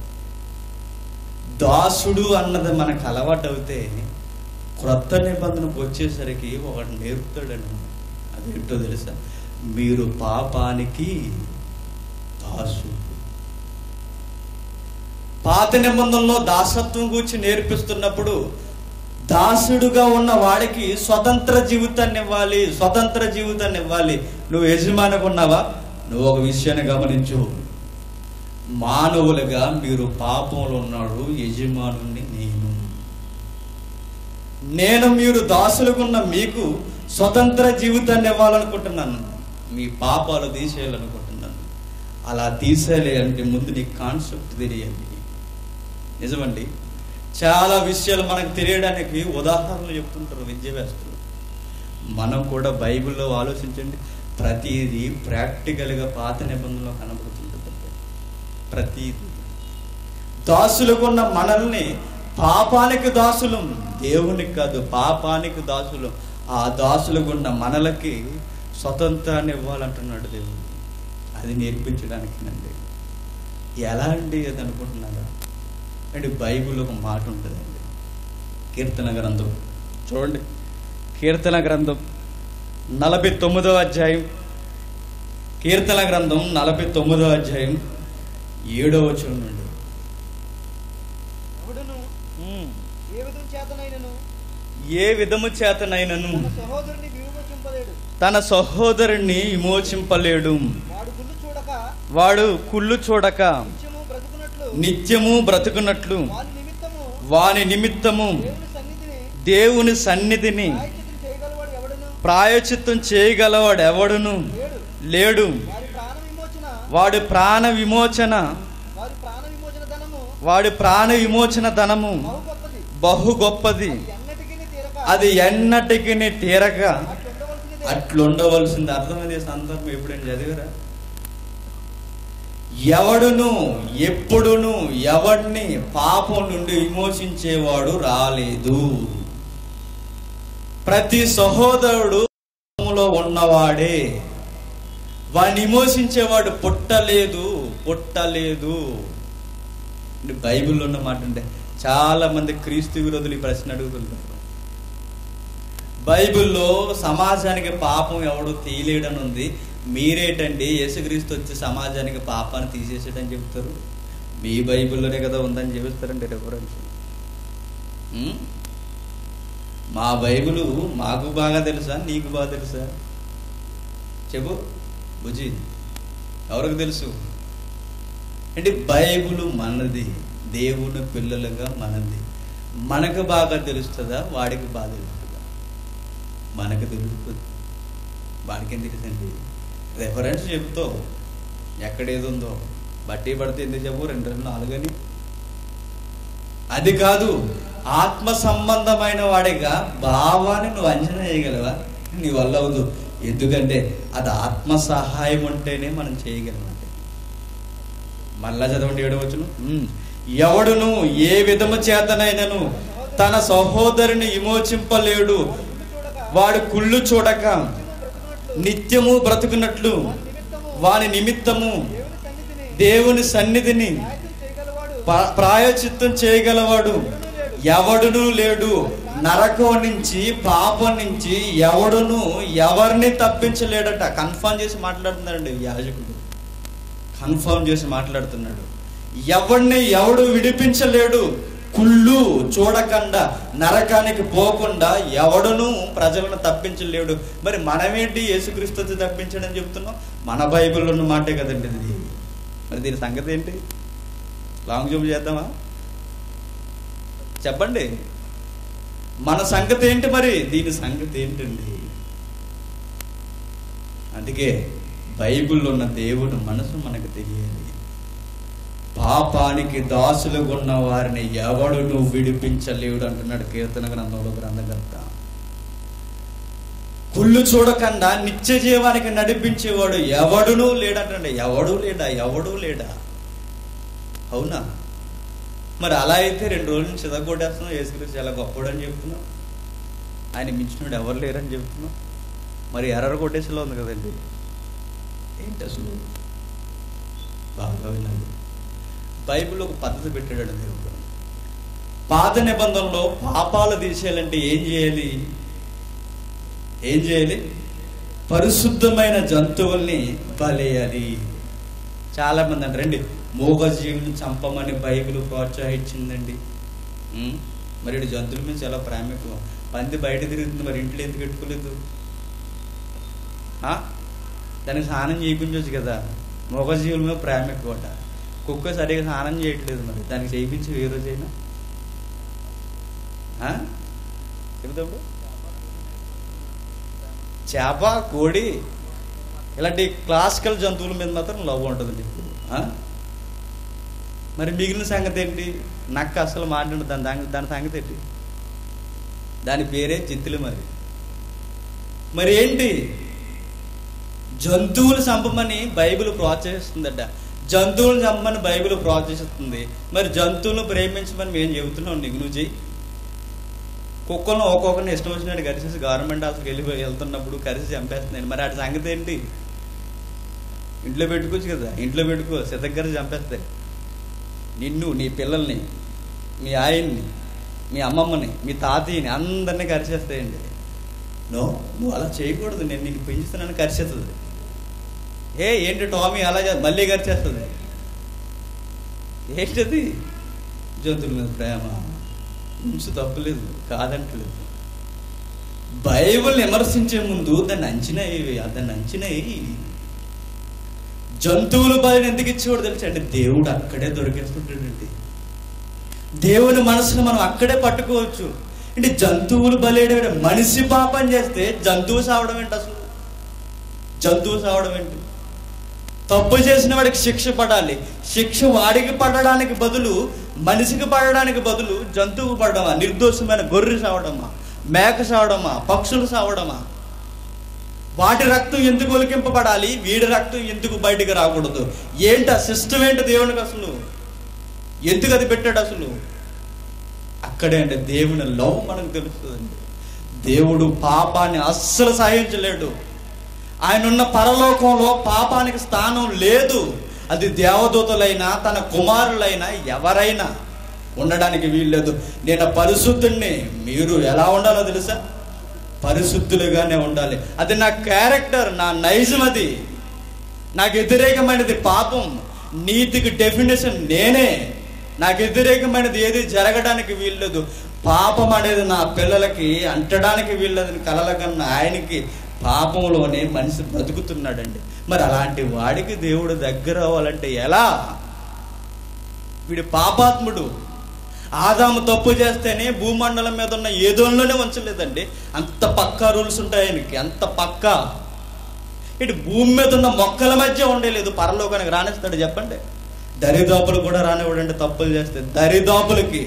దాసుడు అన్నది మనకు అలవాటు అవుతే క్రొత్త నిబంధనకు వచ్చేసరికి ఒకటి నేర్పుతాడండి అదేంటో తెలుసా మీరు పాపానికి దాసుడు పాత నిబంధనలో దాసత్వం గురించి నేర్పిస్తున్నప్పుడు దాసుడుగా ఉన్న వాడికి స్వతంత్ర జీవితాన్ని ఇవ్వాలి స్వతంత్ర జీవితాన్ని ఇవ్వాలి నువ్వు యజమానిగా ఉన్నావా నువ్వు ఒక విషయాన్ని గమనించు మానవులుగా మీరు పాపంలో ఉన్నాడు యజమానుని నేను నేను మీరు దాసులుగున్న మీకు స్వతంత్ర జీవితాన్ని ఇవ్వాలనుకుంటున్నాను మీ పాపాలు తీసేయాలనుకుంటున్నాను అలా తీసేయాలి అంటే ముందు నీ కాన్సెప్ట్ తెలియాలి నిజమండి చాలా విషయాలు మనకు తెలియడానికి ఉదాహరణలు చెప్తుంటారు విద్యావేత్తలు మనం కూడా బైబిల్లో ఆలోచించండి ప్రతిదీ ప్రాక్టికల్గా పాత నిబంధనలో కనబడుతుంటుంది ప్రతిదీ దాసులుకున్న మనల్ని పాపానికి దాసులం దేవునికి కాదు పాపానికి దాసులం ఆ దాసులుగున్న మనలకి స్వతంత్రాన్ని ఇవ్వాలంటున్నాడు దేవుడు అది నేర్పించడానికినండి ఎలా అండి అది అనుకుంటున్నారా అంటే బైబిల్లో ఒక మాట ఉంటుందండి కీర్తన గ్రంథం చూడండి కీర్తన గ్రంథం నలభై తొమ్మిదవ అధ్యాయం కీర్తన గ్రంథం నలభై తొమ్మిదవ అధ్యాయం ఏడవ వచనం నుండి ఎవడును ఏ విధం చేతనైనను ఏ విధము చేతనైనను తన సహోదరుని విమోచింపలేడు తన సహోదరుణ్ణి విమోచింపలేడు వాడు గుళ్ళు చూడక వాడు కుళ్ళు చూడక నిత్యము బ్రతుకున్నట్లు నిత్యము బ్రతుకున్నట్లు వాని నిమిత్తము వాని నిమిత్తము దేవుని సన్నిధిని దేవుని సన్నిధిని ప్రాయశ్చిత్తం చేయగలవాడు ఎవడును ప్రాయచిత్తం చేయగలవాడు ఎవడును లేడు లేడు వారి ప్రాణ విమోచన వాడి ప్రాణ విమోచన వారి ప్రాణ విమోచన ధనము వాడి ప్రాణ విమోచన ధనము బహు గొప్పది బహు గొప్పది ఎన్నటికీ తీరక అది ఎన్నటికి తీరక అట్లుండవలసినదే అట్లుండవలసింది అర్థమైంది సందర్భం ఎప్పుడైనా చదివరా ఎవడును ఎప్పుడును ఎవడిని పాపం నుండి విమోచించేవాడు రాలేదు ప్రతి సహోదరుడు పాపములో ఉన్నవాడే వాడిని విమోచించేవాడు పుట్టలేదు పుట్టలేదు ఇది బైబిల్లో ఉన్న మాట ఉంటే చాలా మంది క్రీస్తు విరోధులు ఈ ప్రశ్న అడుగుతుంటారు బైబిల్లో సమాజానికి పాపం ఎవడు తీయలేడని ఉంది మీరేటండి యేసుక్రీస్తు వచ్చి సమాజానికి పాపాన్ని తీసేసాడని చెప్తారు మీ బైబిల్లోనే కదా ఉందని చెప్తారండి రెఫరెన్స్ ఉం? మా బైబిల్ మాకు బాగా తెలుసా నీకు బాగా తెలుసా చెప్పు బుజి ఎవరికి తెలుసు అంటే బైబుల్ మనది దేవుని పిల్లలుగా మనది మనకు బాగా తెలుస్తుందా వాడికి బాగా తెలుస్తుందా మనకు తెలుస్తుంది వాడికి ఏం తెలుసండి రెఫరెన్స్ చెబుతావు ఎక్కడేది ఉందో బట్టి పడితే ఎందుకు చెప్పు రెండు రెండు నాలుగు అని అది కాదు ఆత్మ సంబంధమైన వాడిగా భావాన్ని నువ్వు అంచనా వేయగలవా నీ వల్ల అవదు ఎందుకంటే అది ఆత్మ సహాయం ఉంటేనే మనం చేయగలం అంటే మళ్ళా చదవండి ఏడవచ్చును ఉమ్. ఎవడును ఏ విధము చేతనైనను తన సహోదరుని విమోచింపలేడు కుళ్ళు చూడక వాడు కుళ్ళు చూడక నిత్యము నిత్యము బ్రతుకున్నట్లు బ్రతుకున్నట్లు వాని వాని నిమిత్తము నిమిత్తము దేవుని సన్నిధిని దేవుని సన్నిధిని న్యాయం చేయగలవాడు ప- ప్రాయచిత్తం చేయగలవాడు ఎవడును లేడు నరకం నుంచి పాపం నుంచి ఎవడును ఎవరిని తప్పించలేడట కన్ఫర్మ్ చేసి మాట్లాడుతున్నాడండి యాజకుడు కన్ఫర్మ్ చేసి మాట్లాడుతున్నాడు ఎవడిని ఎవడు విడిపించలేడు కుళ్ళు చూడకుండా నరకానికి పోకుండా ఎవడును ప్రజలను తప్పించలేడు మరి మనమేంటి యేసుక్రీస్తు తప్పించడని చెప్తున్నాం మన బైబిల్లో ఉన్న మాటే కదండి ఇది మరి దీని సంగతి ఏంటి లాంగ్ జంప్ చేద్దామా చెప్పండి మన సంగతి ఏంటి మరి దీని సంగతి ఏంటండి అందుకే బైబిల్లో ఉన్న దేవుడు మనసు మనకు తెలియాలి పాపానికి దాసులుగా ఉన్న వారిని ఎవడు నువ్వు విడిపించలేడు అంటున్నాడు కీర్తన గ్రంథంలో గ్రంథకర్త కుళ్ళు చూడకుండా నిత్య జీవానికి నడిపించేవాడు ఎవడునూ లేడంటే ఎవడూ లేడా ఎవడూ లేడా అవునా మరి అలా అయితే రెండు రోజుల నుంచి చిదగొట్టేస్తున్నాం యేసుక్రీస్తు చాలా గొప్పడు అని చెప్తున్నాం ఆయన మించినోడు ఎవరు లేరని చెప్తున్నాం మరి ఎర్ర కొట్టేసేలా ఉంది కదండి ఏంటి అసలు బాగా వినాలి బైబిల్ ఒక పద్ధతి పెట్టాడు దేవుడు పాత నిబంధనలో పాపాలు తీసేయాలంటే ఏం చేయాలి ఏం చేయాలి పరిశుద్ధమైన జంతువుల్ని బలేయాలి చాలా మంది అంటారు రండి మూగజీవుని చంపమని బైబిల్ ప్రోత్సహించిందండి ఉం? మరి ఇటు జంతువుల మీద చాలా ప్రేమ ఎక్కువ పంది బయట తిరుగుతుంది మరి ఇంట్లో ఎందుకు పెట్టుకోలేదు ఆ? దానికి స్నానం చేయించవచ్చు కదా మూగజీవుల మీద ప్రేమ ఎక్కువట కుక్క సరిగా స్నానం చేయట్లేదు మరి దానికి చేయించి ఏ రోజైనా ఆ? చెబుతాడు చేప కోడి ఇలాంటి క్లాసికల్ జంతువుల మీద మాత్రం లవ్ ఉంటుంది నీకు ఆ? మరి మిగిలిన సంగతి ఏంటి నక్క అసలు మాట్లాడు దాని దాని దాని సంగతి ఏంటి దాని పేరే చిత్తులు మరి మరి ఏంటి జంతువులు చంపమని బైబిల్ ప్రోత్సహిస్తుందట జంతువులను చంపమని బైబిల్ ప్రోత్సహిస్తుంది మరి జంతువులను ప్రేమించమని మేము చెబుతున్నాం నీకు నువ్వు చెయ్యి కుక్కలను ఒక్కొక్కరిని ఇష్టం వచ్చినట్టు కరిసేసి గవర్నమెంట్ హాస్పిటల్కి వెళ్ళి వెళ్తున్నప్పుడు కరిసి చంపేస్తున్నాయి మరి వాటి సంగతి ఏంటి ఇంట్లో పెట్టుకోవచ్చు కదా ఇంట్లో పెట్టుకో సిద్ధగ్గర చంపేస్తాయి నిన్ను నీ పిల్లల్ని మీ ఆయన్ని మీ అమ్మమ్మని మీ తాతయ్యని అందరినీ కరిచేస్తాయండి నో నువ్వు అలా చేయకూడదు నేను నీకు పెంచుతున్నాను కరిచేస్తుంది ఏ ఏంటి టామీ అలా చే- మళ్ళీ కరిచేస్తుంది ఏంటది జంతువుల మీద ప్రేమ ఉంచు తప్పులేదు కాదంటలేదు బైబిల్ విమర్శించే ముందు దాన్ని అంచనా వేయి, దాన్ని అంచనా వేయి. జంతువుల బలిని ఎందుకు ఇచ్చేవాడు తెలుసు అంటే దేవుడు అక్కడే దొరికేస్తుంటాడండి దేవుని మనసును మనం అక్కడే పట్టుకోవచ్చు అంటే జంతువులు బలేయడం ఏంటి? మనిషి పాపం చేస్తే జంతువు సావడం ఏంటి అసలు జంతువు సావడం ఏంటి తప్పు చేసిన వాడికి శిక్ష పడాలి శిక్ష వాడికి పడడానికి బదులు మనిషికి పడడానికి బదులు జంతువు పడడమా నిర్దోషమైన గొర్రె సావడమా మేక సావడమా పక్షులు సావడమా వాటి రక్తం ఎందుకు ఒలికింపబడాలి వీడి రక్తం ఎందుకు బయటికి రాకూడదు ఏంటి ఆ సిస్టమ్ ఏంటి దేవునికి అసలు ఎందుకు అది పెట్టాడు అసలు అక్కడే అంటే దేవుని లవ్ మనకు తెలుస్తుందండి దేవుడు పాపాన్ని అస్సలు సహించలేడు ఆయన ఉన్న పరలోకంలో పాపానికి స్థానం లేదు అది దేవదూతలైనా తన కుమారులైనా ఎవరైనా ఉండడానికి వీల్లేదు నేను పరిశుద్ధుణ్ణి మీరు ఎలా ఉండాలో తెలుసా పరిశుద్ధులుగానే ఉండాలి అది నా క్యారెక్టర్ నా నైజం అది నాకు వ్యతిరేకమైనది పాపం నీతికి డెఫినేషన్ నేనే నాకు వ్యతిరేకమైనది ఏది జరగడానికి వీల్లేదు పాపం అనేది నా పిల్లలకి అంటడానికి వీల్లేదని కలలకన్న ఆయనకి పాపంలోనే మనిషి బ్రతుకుతున్నాడండి మరి అలాంటి వాడికి దేవుడు దగ్గర అవ్వాలంటే ఎలా వీడి పాపాత్ముడు ఆదాము తప్పు చేస్తేనే భూమండలం మీద ఉన్న ఏదోలోనే ఉంచలేదండి అంత పక్కా రూల్స్ ఉంటాయి ఆయనకి అంత పక్కా ఇటు భూమి మీద ఉన్న మొక్కల మధ్య ఉండలేదు పరలోకానికి రానిస్తాడు చెప్పండి దరిదాపులు కూడా రానివ్వడండి తప్పులు చేస్తే దరిదాపులకి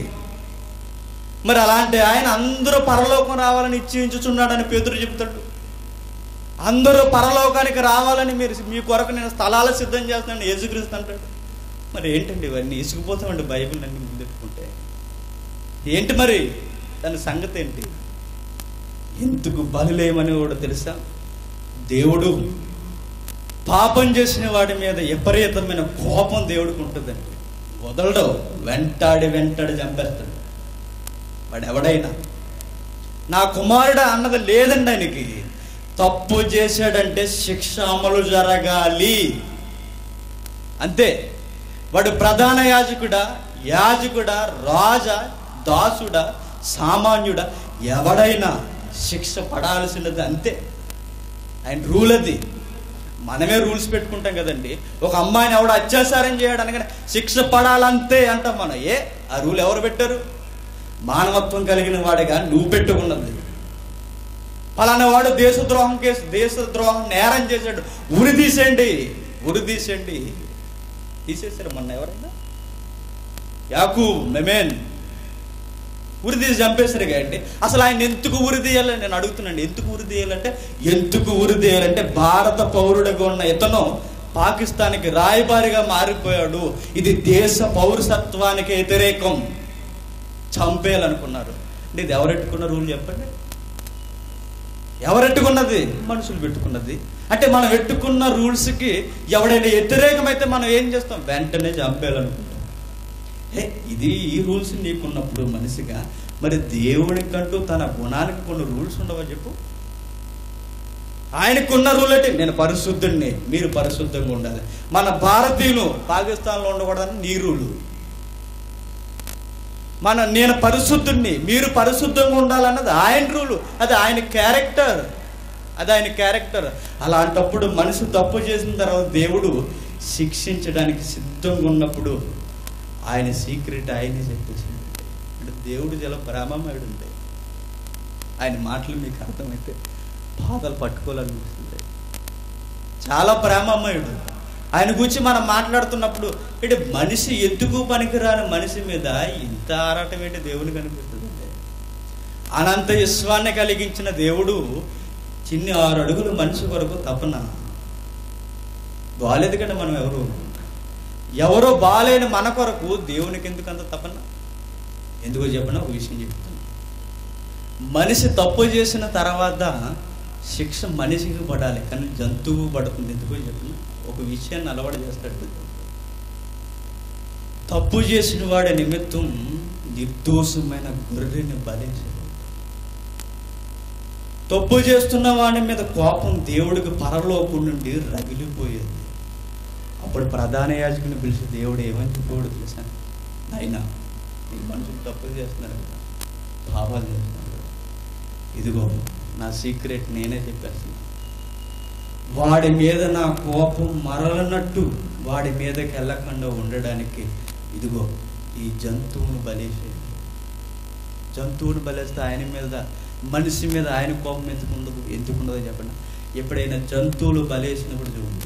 మరి అలాంటి ఆయన అందరూ పరలోకం రావాలని ఇచ్చించుచున్నాడని పేదరు చెప్తాడు అందరూ పరలోకానికి రావాలని మీరు మీ కొరకు నేను స్థలాలు సిద్ధం చేస్తున్నాను యేసుక్రీస్తు అంటాడు మరి ఏంటండి ఇవన్నీ ఇసుకుపోతామండి బైబిల్ అన్ని ముందెట్టుకుంటే ఏంటి మరి దాని సంగతి ఏంటి ఎందుకు బలులేమని కూడా తెలుసా దేవుడు పాపం చేసిన వాడి మీద విపరీతమైన కోపం దేవుడికి ఉంటుందండి వదలడు వెంటాడి వెంటాడి చంపేస్తాడు వాడు ఎవడైనా నా కుమారుడు అన్నది లేదండి ఆయనకి తప్పు చేశాడంటే శిక్ష అమలు జరగాలి అంతే వాడు ప్రధాన యాజకుడా యాజకుడా రాజా దాసుడా సామాన్యుడా ఎవడైనా శిక్ష పడాల్సినది అంతే ఆయన రూల్ అది మనమే రూల్స్ పెట్టుకుంటాం కదండి ఒక అమ్మాయిని ఎవడు అత్యాచారం చేయడానికి శిక్ష పడాలంతే అంటాం మనం ఏ ఆ రూల్ ఎవరు పెట్టారు మానవత్వం కలిగిన వాడిగా నువ్వు పెట్టుకున్నది పలానా వాడు దేశద్రోహం కేసు దేశద్రోహం నేరం చేశాడు ఉరి తీసేయండి ఉరి తీసేయండి తీసేశారు మొన్న ఎవరైనా యాకు మెమేన్ ఉరి తీసి చంపేశారు కదండి అసలు ఆయన ఎందుకు ఉరి తీయాలని నేను అడుగుతున్నాను ఎందుకు ఉరి తీయాలంటే ఎందుకు ఉరి తీయాలంటే భారత పౌరుడిగా ఉన్న ఇతను పాకిస్తాన్కి రాయబారిగా మారిపోయాడు ఇది దేశ పౌరసత్వానికి వ్యతిరేకం చంపేయాలనుకున్నారు అంటే ఇది ఎవరెట్టుకున్న రూల్ చెప్పండి ఎవరెట్టుకున్నది మనుషులు పెట్టుకున్నది అంటే మనం పెట్టుకున్న రూల్స్కి ఎవడైనా వ్యతిరేకమైతే మనం ఏం చేస్తాం వెంటనే చంపేయాలనుకుంటాం హే ఇది ఈ రూల్స్ నీకున్నప్పుడు మనిషిగా మరి దేవునికంటూ తన గుణానికి కొన్ని రూల్స్ ఉండవా చెప్పు ఆయనకున్న రూల్ అంటే నేను పరిశుద్ధుడిని మీరు పరిశుద్ధంగా ఉండాలి మన భారతీయులు పాకిస్తాన్లో ఉండకూడదని నీ రూలు మన నేను పరిశుద్ధుణ్ణి మీరు పరిశుద్ధంగా ఉండాలన్నది ఆయన రూలు అది ఆయన క్యారెక్టర్ అది ఆయన క్యారెక్టర్ అలాంటప్పుడు మనిషి తప్పు చేసిన తర్వాత దేవుడు శిక్షించడానికి సిద్ధంగా ఉన్నప్పుడు ఆయన సీక్రెట్ ఆయనే చెప్పేసింది అంటే దేవుడు చాలా ప్రేమమయుడు ఉండే ఆయన మాటలు మీకు అర్థమైతే బాధలు పట్టుకోవాలనిపిస్తుంది చాలా ప్రేమమయుడు ఆయన గురించి మనం మాట్లాడుతున్నప్పుడు ఇటు మనిషి ఎందుకు పనికిరాని మనిషి మీద ఇంత ఆరాటం ఏంటి దేవునికి అనిపిస్తుంది అనంత విశ్వాన్ని కలిగించిన దేవుడు చిన్ని ఆరు అడుగులు మనిషి కొరకు తపన బాగాలేదు కదా మనం ఎవరు ఎవరో బాలేని మన కొరకు దేవునికి ఎందుకు అంత తపన ఎందుకో చెప్పిన ఒక విషయం చెప్తాను మనిషి తప్పు చేసిన తర్వాత శిక్ష మనిషికి పడాలి కానీ జంతువు పడుతుంది ఎందుకో చెప్పిన ఒక విషయాన్ని అలవాటు చేస్తాడు తప్పు చేసిన వాడి నిమిత్తం నిర్దోషమైన గొర్రెని బలించాడు తప్పు చేస్తున్న వాడి మీద కోపం దేవుడికి పరలోకం నుండి రగిలిపోయేది అప్పుడు ప్రధాన యాజకుని పిలిచి దేవుడు ఏమని చెప్పాడు తెలుసా అయినా ఈ మనుషులు తప్పులు చేస్తున్నారు కదా పాపాలు చేస్తున్నారు కదా ఇదిగో నా సీక్రెట్ నేనే చెప్పేస్తున్నా వాడి మీద నా కోపం మరలనట్టు వాడి మీదకి వెళ్ళకుండా ఉండడానికి ఇదిగో ఈ జంతువును బలేసేయండి జంతువును బలేస్తే ఆయన మీద మనిషి మీద ఆయన కోపం ఎందుకు ఉండదు ఎందుకు ఉండదో చెప్పండి ఎప్పుడైనా జంతువులు బలేసినప్పుడు చూడండి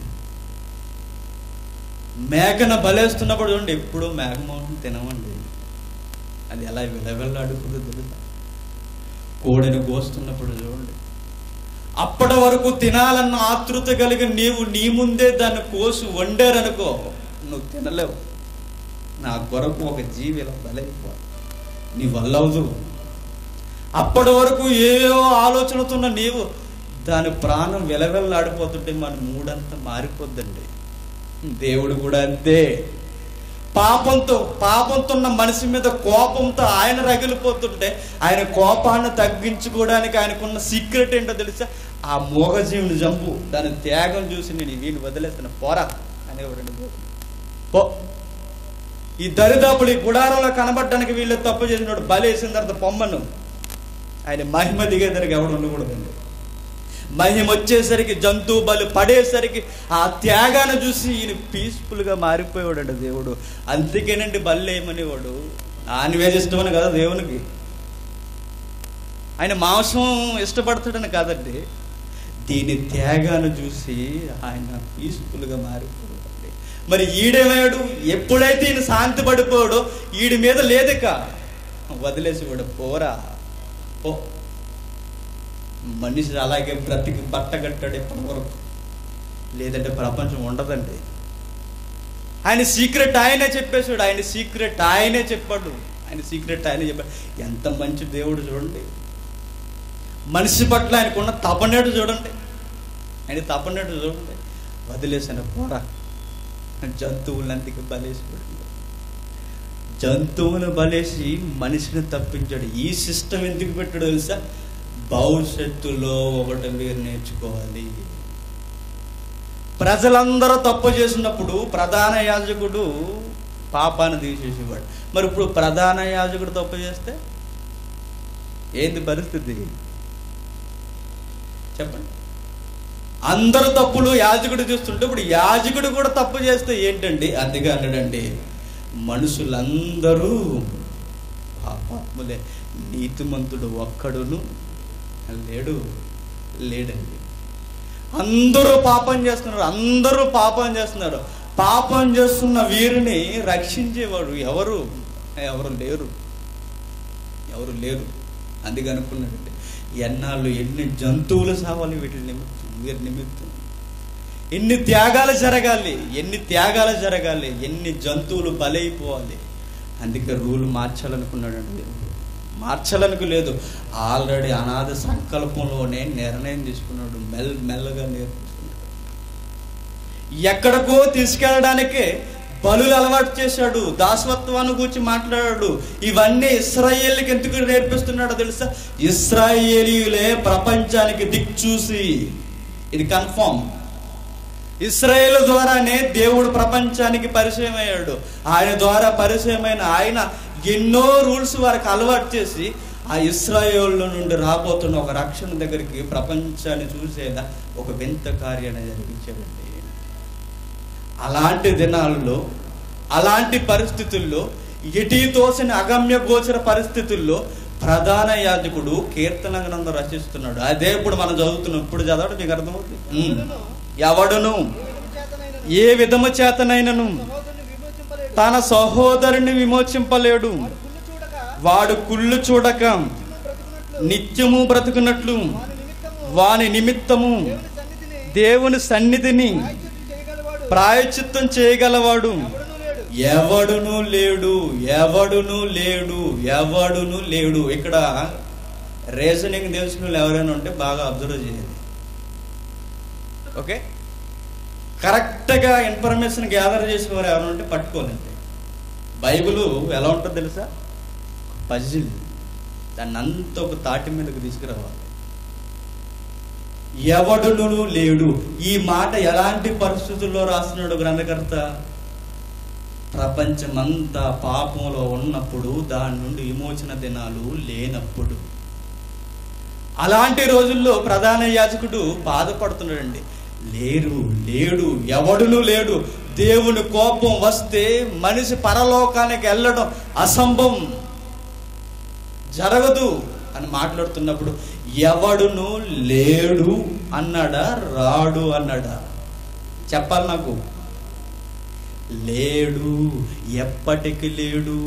మేకన బలేస్తున్నప్పుడు చూడండి ఎప్పుడూ మేక మాంసం తినమండి అది ఎలా విలవెల్లాడుకుందో తెలుసా కోడిని కోస్తున్నప్పుడు చూడండి అప్పటి వరకు తినాలన్న ఆతృత కలిగి నీవు నీ ముందే దాన్ని కోసి వండారనుకో నువ్వు తినలేవు నా కొరకు ఒక జీవి ఇలా బలైపో నీ వల్ల అవదు అప్పటి వరకు ఏవో ఆలోచనతున్న నీవు దాని ప్రాణం విలవెల్లాడిపోతుంటే మన మూడంతా మారిపోద్దండి దేవుడు కూడా అంతే పాపంతో పాపంతో ఉన్న మనిషి మీద కోపంతో ఆయన రగిలిపోతుంటే ఆయన కోపాన్ని తగ్గించుకోవడానికి ఆయనకున్న సీక్రెట్ ఏంటో తెలుసా ఆ మోగజీవుని జంపు దాని త్యాగం చూసి నేను వీళ్ళు వదిలేస్తున్న పోరా అనేవాడు పో ఈ దరిదాపులు ఈ గుడారంలో కనబడడానికి వీళ్ళు తప్పు చేసినాడు బలేసిన తర్వాత పొమ్మను ఆయన మహిమ దిగేదరికి ఎవడు ఉండకూడదండి మహిమ వచ్చేసరికి జంతువు బలి పడేసరికి ఆ త్యాగాన్ని చూసి ఈయన పీస్ఫుల్గా మారిపోయాడు దేవుడు అందుకేనండి బలి ఏమనేవాడు నాన్వేజ్ ఇష్టమని కదా దేవునికి ఆయన మాంసం ఇష్టపడతాడని కాదండి దీని త్యాగాన్ని చూసి ఆయన పీస్ఫుల్గా మారిపోయాడండి మరి ఈడేమయ్యాడు ఎప్పుడైతే ఈయన శాంతి పడిపోయాడో ఈడి మీద లేదిక వదిలేసి వాడు పోరా పో మనిషి అలాగే బ్రతికి బట్ట కట్టాడు ఎప్పటి వరకు లేదంటే ప్రపంచం ఉండదండి ఆయన సీక్రెట్ ఆయనే చెప్పేశాడు ఆయన సీక్రెట్ ఆయనే చెప్పాడు ఆయన సీక్రెట్ ఆయనే చెప్పాడు ఎంత మంచి దేవుడు చూడండి మనిషి పట్ల ఆయనకున్న తపనేడు చూడండి ఆయన తపనేడు చూడండి వదిలేసాను పోరా జంతువులందుకు బలేసి పెట్టండి జంతువును బలేసి మనిషిని తప్పించాడు ఈ సిస్టమ్ ఎందుకు పెట్టాడు తెలుసా భవిష్యత్తులో ఒకటి మీరు నేర్చుకోవాలి ప్రజలందరూ తప్పు చేసినప్పుడు ప్రధాన యాజకుడు పాపాన్ని తీసేసేవాడు మరి ఇప్పుడు ప్రధాన యాజకుడు తప్పు చేస్తే ఏంది పరిస్థితి చెప్పండి అందరు తప్పులు యాజకుడు చూస్తుంటే ఇప్పుడు యాజకుడు కూడా తప్పు చేస్తే ఏంటండి అందుకే అన్నాడండి మనుషులందరూ పాపాత్ములే నీతిమంతుడు ఒక్కడును లేడు లేడండి అందరూ పాపం చేస్తున్నారు అందరూ పాపం చేస్తున్నారు పాపం చేస్తున్న వీరిని రక్షించేవాడు ఎవరు ఎవరు లేరు ఎవరు లేరు అందుకే అనుకున్నాడండి ఎన్నాళ్ళు ఎన్ని జంతువులు సావాలి వీటి నిమిత్తం వీరి నిమిత్తం ఎన్ని త్యాగాలు జరగాలి ఎన్ని త్యాగాలు జరగాలి ఎన్ని జంతువులు బలైపోవాలి అందుకే రూల్ మార్చాలనుకున్నాడండి దేవుడు మార్చాలనుకు లేదు ఆల్రెడీ అనాథ సంకల్పంలోనే నిర్ణయం తీసుకున్నాడు మెల్ మెల్లగా నేర్పిస్తున్నాడు ఎక్కడికో తీసుకెళ్ళడానికే బలులు అలవాటు చేశాడు దాసవత్వాన్ని గురించి మాట్లాడాడు ఇవన్నీ ఇస్రాయేల్కి ఎందుకు నేర్పిస్తున్నాడో తెలుసా ఇస్రాయేలీలే ప్రపంచానికి దిక్చూసి ఇది కన్ఫామ్ ఇస్రాయేల్ ద్వారానే దేవుడు ప్రపంచానికి పరిచయం అయ్యాడు ఆయన ద్వారా పరిచయమైన ఆయన ఎన్నో రూల్స్ వారికి అలవాటు చేసి ఆ ఇస్రాయేల్ నుండి రాబోతున్న ఒక రక్షణ దగ్గరికి ప్రపంచాన్ని చూసేలా ఒక వింత కార్యాన్ని జరిగించాడండి అలాంటి దినాల్లో అలాంటి పరిస్థితుల్లో ఎటీ తోసిన అగమ్య గోచర పరిస్థితుల్లో ప్రధాన యాజకుడు కీర్తన గ్రంథం రచిస్తున్నాడు అదే ఇప్పుడు మనం చదువుతున్నాం ఇప్పుడు చదవడం మీకు అర్థమవుతుంది ఉమ్. ఎవడును ఏ విధము చేతనైనను ఏ విధము చేతనైనను సహోదరుని విమోచింపలేడు తన సహోదరుని విమోచింపలేడు వాడు కుళ్ళు చూడక వాడు కుళ్ళు చూడక నిత్యము బ్రతుకున్నట్లు నిత్యము బ్రతుకున్నట్లు వాని నిమిత్తము వాని నిమిత్తము దేవుని సన్నిధిని దేవుని సన్నిధిని ప్రాయశ్చిత్తం చేయగలవాడు ప్రాయచిత్తం చేయగలవాడు ఎవడును లేడు ఎవడును లేడు ఎవడును లేడు ఎవడును లేడు ఇక్కడ రీజనింగ్ తెలిసిన వాళ్ళు ఎవరైనా ఉంటే బాగా అబ్జర్వ్ చేయాలి ఓకే కరెక్ట్గా ఇన్ఫర్మేషన్ గ్యాదర్ చేసిన వారు ఎవరైనా ఉంటే పట్టుకోలేండి బైబిల్ ఎలా ఉంటుందో తెలుసా పజిల్ దాన్ని అంత ఒక తాటి మీదకి తీసుకురావాలి ఎవడును లేడు ఈ మాట ఎలాంటి పరిస్థితుల్లో రాస్తున్నాడు గ్రంథకర్త ప్రపంచమంతా పాపంలో ఉన్నప్పుడు దాని నుండి విమోచన దినాలు లేనప్పుడు అలాంటి రోజుల్లో ప్రధాన యాజకుడు బాధపడుతున్నాడండి లేరు లేడు ఎవడును లేడు దేవుని కోపం వస్తే మనిషి పరలోకానికి వెళ్ళడం అసంభవం జరగదు అని మాట్లాడుతున్నప్పుడు ఎవడును లేడు అన్నాడా రాడు అన్నాడా చెప్పాలి నాకు లేడు ఎప్పటికి లేడు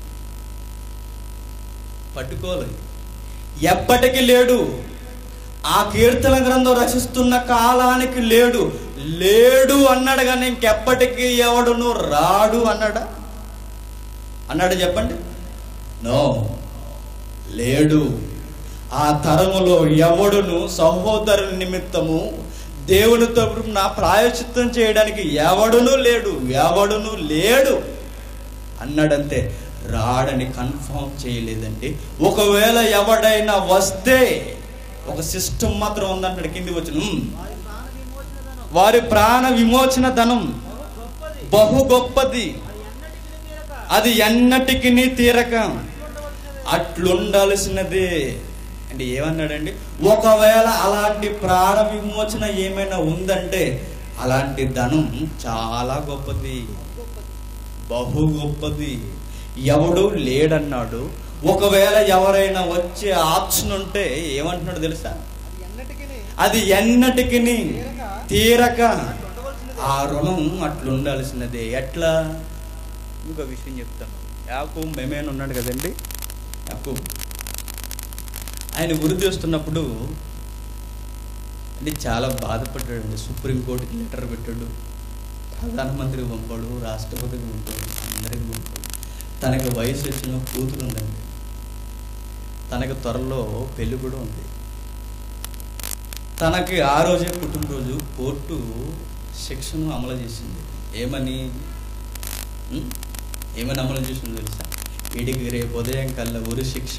పట్టుకోలేదు ఎప్పటికి లేడు ఆ కీర్తన గ్రంథం రచిస్తున్న కాలానికి లేడు లేడు అన్నాడు కానీ ఇంకెప్పటికీ ఎవడును రాడు అన్నాడా అన్నాడు చెప్పండి నో లేడు ఆ తరములో ఎవడును సహోదరుని నిమిత్తము దేవుని తరపున ప్రాయచిత్తం చేయడానికి ఎవడును లేడు ఎవడును లేడు అన్నాడంతే రాడని కన్ఫర్మ్ చేయలేదండి ఒకవేళ ఎవడైనా వస్తే ఒక సిస్టమ్ మాత్రం ఉందంటాడు కింది వచ్చిన "ఉమ్, వారి ప్రాణ విమోచన ధనం బహు గొప్పది అది ఎన్నటికి తీరక అట్లుండాల్సినదే అంటే అంటే ఏమన్నాడండి ఒకవేళ అలాంటి ప్రాణ విమోచన ఏమైనా ఉందంటే అలాంటి ధనం చాలా గొప్పది బహు గొప్పది ఎవడు లేడన్నాడు ఒకవేళ ఎవరైనా వచ్చే ఆప్షన్ ఉంటే ఏమంటున్నాడు తెలుసా అది ఎన్నటికీ అది ఎన్నటికి తీరక ఉండవలసినది ఆ రుణం అట్లుండాల్సినదే ఎట్లా ఇంకో విషయం చెప్తాను యాకూ మేమేన ఉన్నాడు కదండి యాకూ ఆయన గురి చేస్తున్నప్పుడు అంటే చాలా బాధపడ్డాడండి సుప్రీంకోర్టుకి లెటర్ పెట్టాడు ప్రధానమంత్రికి పంపాడు రాష్ట్రపతికి పంపాడు అందరికి పంపాడు తనకి వయసు వచ్చిన కూతురు ఉందండి తనకి త్వరలో పెళ్లి కూడా ఉంది తనకి ఆ రోజే పుట్టినరోజు కోర్టు శిక్షను అమలు చేసింది ఏమని ఉం? ఏమని అమలు చేసిందో తెలుసా వీడికి రేపు ఉదయం కల్లా ఉరి శిక్ష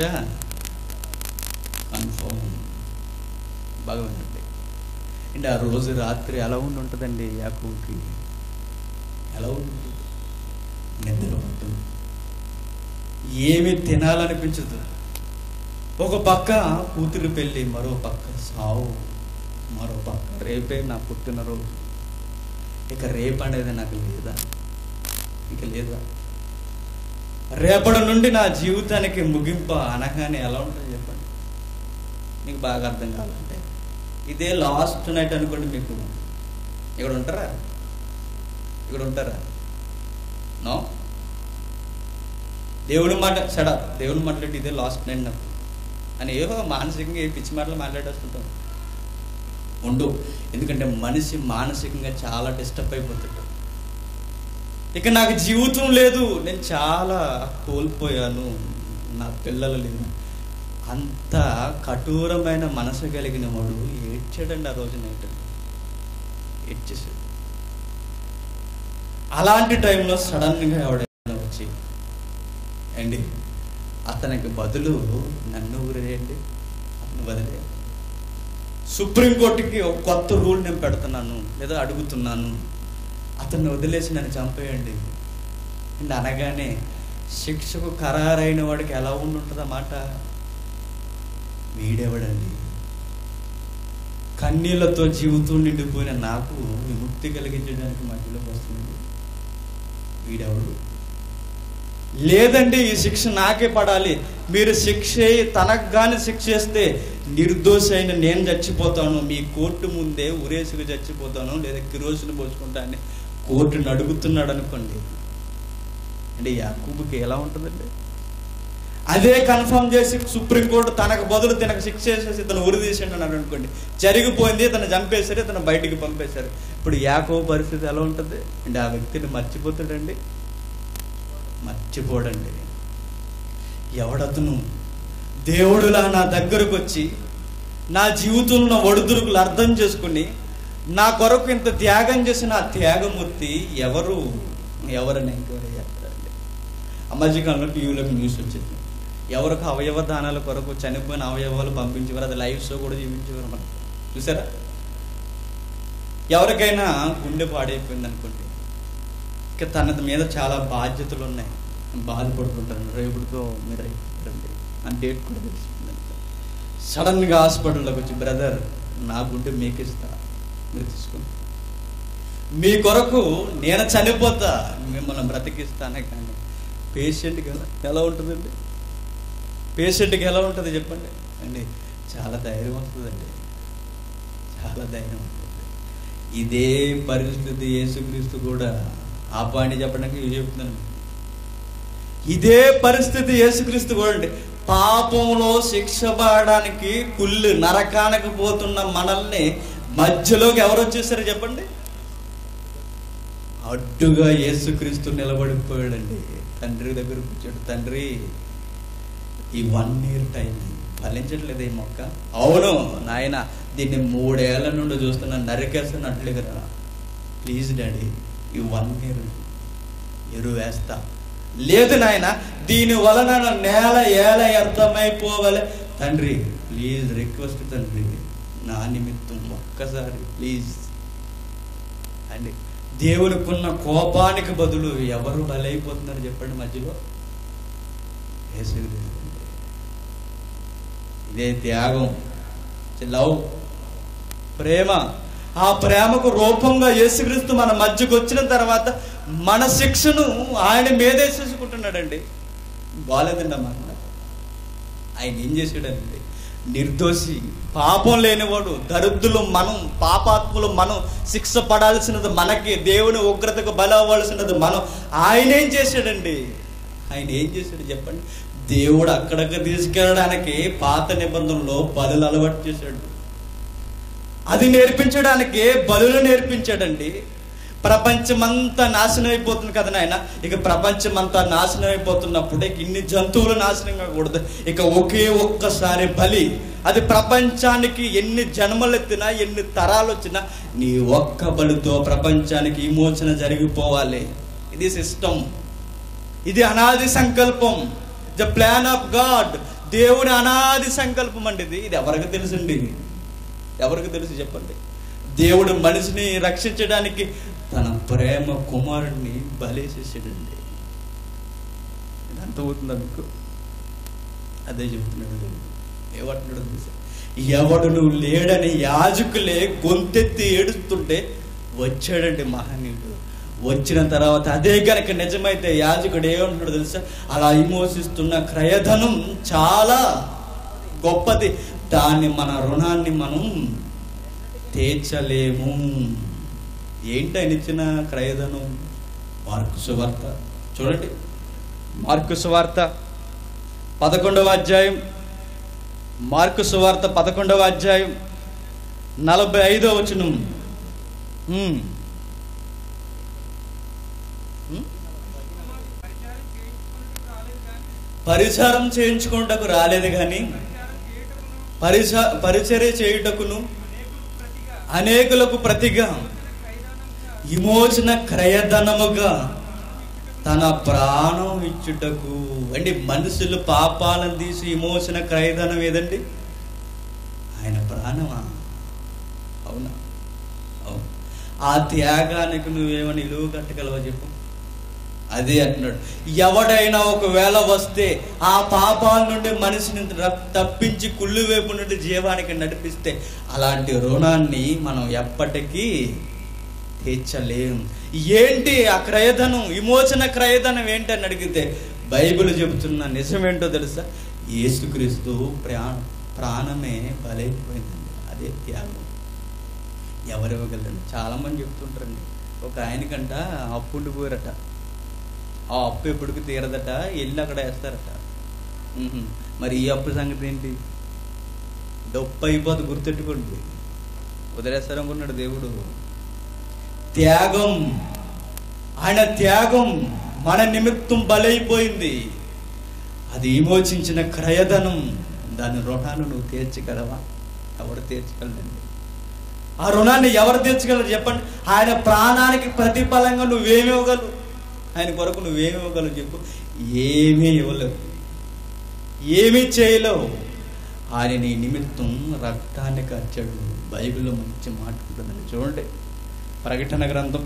కన్ఫర్మ్ బాగా వినండి అంటే ఆ రోజు రాత్రి ఎలా ఉండి ఉంటుందండి యాకూకి ఎలా ఉంటుంది నిద్ర పట్టదు ఏమి తినాలనిపించదు ఒక పక్క కూతురు పెళ్ళి మరో పక్క సావు మరో పక్క రేపే నా పుట్టినరోజు ఇక రేపు అనేది నాకు లేదా ఇక లేదా రేపటి నుండి నా జీవితానికి ముగింపు అనగానే ఎలా ఉంటుంది చెప్పండి మీకు బాగా అర్థం కావాలంటే ఇదే లాస్ట్ నైట్ అనుకోండి మీకు ఇక్కడ ఉంటారా ఇక్కడ ఉంటారా నో దేవుడు మాట సడా దేవుడు మాట్లాడి ఇదే లాస్ట్ నైట్ నాకు అని ఏవో మానసికంగా ఏ పిచ్చి మాటలు మాట్లాడేస్తుంటాం ఉండు ఎందుకంటే మనిషి మానసికంగా చాలా డిస్టర్బ్ అయిపోతుంటాడు ఇక నాకు జీవితం లేదు నేను చాలా కోల్పోయాను నా పిల్లలు లేరు అంత కఠోరమైన మనసు కలిగిన వాడు ఏడ్చాడండి ఆ రోజు నైట్ ఏడ్చేసాడు అలాంటి టైంలో సడన్గా ఎవడైనా వచ్చి అండి అతనికి బదులు నన్ను ఊరేయండి అతను వదిలేయండి సుప్రీంకోర్టుకి ఒక కొత్త రూల్ నేను పెడుతున్నాను లేదా అడుగుతున్నాను అతన్ని వదిలేసి నన్ను చంపేయండి అండ్ అనగానే శిక్షకు ఖరారైన వాడికి ఎలా ఉండి ఉంటుంది మాట వీడెవడండి కన్నీళ్లతో జీవితం నిండిపోయిన నాకు విముక్తి కలిగించడానికి మధ్యలోకి వస్తుంది వీడెవడు లేదండి ఈ శిక్ష నాకే పడాలి మీరు శిక్ష తనకు కానీ శిక్ష చేస్తే నిర్దోష అయిన నేను చచ్చిపోతాను మీ కోర్టు ముందే ఉరేసుకు చచ్చిపోతాను లేదా కిరోసిని పోసుకుంటాను కోర్టుని అడుగుతున్నాడు అనుకోండి అంటే యాకూబుకి ఎలా ఉంటుందండి అదే కన్ఫర్మ్ చేసి సుప్రీంకోర్టు తనకు బదులు తనకు శిక్ష చేసేసి ఇతను ఉరి తీసిండు అన్నాడు అనుకోండి జరిగిపోయింది ఇతను చంపేశారు ఇతను బయటికి పంపేశారు ఇప్పుడు యాకో పరిస్థితి ఎలా ఉంటుంది అంటే ఆ వ్యక్తిని మర్చిపోతాడండి మర్చిపోడండి ఎవడతను దేవుడులా నా దగ్గరకు వచ్చి నా జీవితంలో ఒడిదుడుకులు అర్థం చేసుకుని నా కొరకు ఇంత త్యాగం చేసిన ఆ త్యాగమూర్తి ఎవరు ఎవరని ఎంక్వైరీ చేస్తారండి ఆ మధ్యకాలంలో టీవీలోకి న్యూస్ వచ్చింది ఎవరికి అవయవ దానాల కొరకు చనిపోయిన అవయవాలు పంపించేవారు అది లైవ్ షో కూడా చూపించేవారు మనం చూసారా ఎవరికైనా గుండె పాడైపోయింది అనుకోండి ఇక తన మీద చాలా బాధ్యతలు ఉన్నాయి బాధపడుతుంటాను రేపుడుతో మీరు అయిపోతారండి అని డేట్ కూడా తెలిసింది సడన్గా హాస్పిటల్లోకి వచ్చి బ్రదర్ నా గుండె మీకు ఇస్తా మీరు తీసుకోండి మీ కొరకు నేను చనిపోతా మిమ్మల్ని బ్రతికిస్తానే కానీ పేషెంట్కి ఎలా ఎలా ఉంటుందండి పేషెంట్కి ఎలా ఉంటుంది చెప్పండి అండి చాలా ధైర్యం వస్తుందండి చాలా ధైర్యం వస్తుంది ఇదే పరిస్థితి యేసుక్రీస్తు కూడా ఆ పాయింట్ చెప్పడానికి ఇది చెప్తున్నాను ఇదే పరిస్థితి యేసుక్రీస్తు కూడా అండి పాపంలో శిక్ష పడడానికి కుళ్ళు నరకానికి పోతున్న మనల్ని మధ్యలోకి ఎవరు వచ్చేసారు చెప్పండి అడ్డుగా యేసుక్రీస్తు నిలబడిపోయాడండి తండ్రి దగ్గర కూర్చోడు తండ్రి ఈ వన్ ఇయర్ టైం ఫలించట్లేదు ఈ మొక్క అవును నాయన దీన్ని మూడేళ్ల నుండి చూస్తున్నాను నరికేస్తున్నట్లే కదా ప్లీజ్ డాడీ ఈ వన్ ఇయర్ ఎరువు వేస్తా లేదు నాయన దీని వలన నా నేల ఏల అర్థమైపోవాలి తండ్రి ప్లీజ్ రిక్వెస్ట్ తండ్రి నా నిమిత్తం ఒక్కసారి ప్లీజ్ అండి దేవునికున్న కోపానికి బదులు ఎవరు బలైపోతున్నారు చెప్పండి మధ్యలో యేసుక్రీస్తు ఇదే త్యాగం లవ్ ప్రేమ ఆ ప్రేమకు రూపంగా యేసుక్రీస్తు మన మధ్యకు వచ్చిన తర్వాత మన శిక్షను ఆయన మీదేసేసుకుంటున్నాడండి బాగాలేదండి అమ్మ ఆయన ఏం చేశాడండి నిర్దోషి పాపం లేనివాడు దరిద్రులు మనం పాపాత్ములు మనం శిక్ష పడాల్సినది మనకి దేవుని ఉగ్రతకు బలవ్వాల్సినది మనం ఆయన ఏం చేశాడండి ఆయన ఏం చేశాడు చెప్పండి దేవుడు అక్కడికి తీసుకెళ్ళడానికి పాత నిబంధనలో బలులు అలవాటు చేశాడు అది నేర్పించడానికి బలులు నేర్పించాడండి ప్రపంచమంతా నాశనం అయిపోతుంది కదా నాయన ఇక ప్రపంచమంతా నాశనం అయిపోతున్నప్పుడు ఇక ఇన్ని జంతువులు నాశనం కాకూడదు ఇక ఒకే ఒక్కసారి బలి అది ప్రపంచానికి ఎన్ని జన్మలు ఎత్తినా ఎన్ని తరాలు వచ్చినా నీ ఒక్క బలితో ప్రపంచానికి విమోచన జరిగిపోవాలి ఇది సిస్టమ్ ఇది అనాది సంకల్పం ద ప్లాన్ ఆఫ్ గాడ్ దేవుని అనాది సంకల్పం అండి ఇది ఇది ఎవరికి తెలుసండి ఎవరికి తెలుసు చెప్పండి దేవుడు మనిషిని రక్షించడానికి తన ప్రేమ కుమారుడిని బలేసేసాడండి ఇది అర్థమవుతుందా మీకు అదే చెప్తున్నాడు దేవుడు. ఏమంటున్నాడు తెలుసా ఎవడు నువ్వు లేడని యాజకులే గొంతెత్తి ఏడుస్తుంటే వచ్చాడండి మహనీయుడు వచ్చిన తర్వాత అదే గనక నిజమైతే యాజకుడు ఏమంటున్నాడు తెలుసా అలా విమోచిస్తున్న క్రయధనం చాలా గొప్పది దాన్ని మన రుణాన్ని మనం తీర్చలేము ఏంటి ఆయన ఇచ్చిన క్రయధనం మార్కు సువార్త చూడండి మార్కు సువార్త పదకొండవ అధ్యాయం మార్కు సువార్త పదకొండవ అధ్యాయం నలభై ఐదో వచనం ఉమ్. ఉమ్? పరిచారం చేయించుకుంటకు రాలేదు కానీ పరిచ పరిచర్య చేయుటకును అనేకులకు ప్రతిగా విమోచన క్రయధనముగా తన ప్రాణం ఇచ్చుటకు అంటే మనుషులు పాపాలను తీసి విమోచన క్రయధనం ఏదండి ఆయన ప్రాణమా అవునా అవును ఆ త్యాగానికి నువ్వేమని ఇలువ కట్టగలవా చెప్పు అదే అంటున్నాడు ఎవడైనా ఒకవేళ వస్తే ఆ పాపాల నుండి మనిషిని ర- తప్పించి కుళ్ళు వైపు నుండి జీవానికి నడిపిస్తే అలాంటి రుణాన్ని మనం ఎప్పటికీ తీర్చలేం ఏంటి ఆ క్రయధనం విమోచన క్రయధనం ఏంటి అని అడిగితే బైబిల్ చెబుతున్న నిజమేంటో తెలుసా యేసుక్రీస్తు ప్రా ప్రాణమే బలైపోయిందండి అదే త్యాగం ఎవరు ఇవ్వగలరండి చాలా మంది చెప్తుంటారండి ఒక ఆయనకంట అప్పు ఉండిపోయారట ఆ అప్పు ఎప్పటికి తీరదట వెళ్ళి అక్కడ వేస్తారట ఉహుం. మరి ఈ అప్పు సంగతి ఏంటి డొప్పు అయిపోతే గుర్తెట్టుకోండి వదిలేస్తారనుకున్నాడు దేవుడు త్యాగం ఆయన త్యాగం మన నిమిత్తం బలైపోయింది అది విమోచించిన క్రయధనం దాని రుణాన్ని నువ్వు తీర్చగలవా ఎవరు తీర్చగలరండి ఆ రుణాన్ని ఎవరు తీర్చగలరు చెప్పండి ఆయన ప్రాణానికి ప్రతిఫలంగా నువ్వేమి ఇవ్వగలవు ఆయన కొరకు నువ్వేమి ఇవ్వగలవు చెప్పు ఏమీ ఇవ్వలేవు ఏమీ చేయలేవు ఆయన నీ నిమిత్తం రక్తాన్ని కార్చాడు బైబిల్లో మంచి మాట ఉంటుందండి చూడండి ప్రకటన గ్రంథం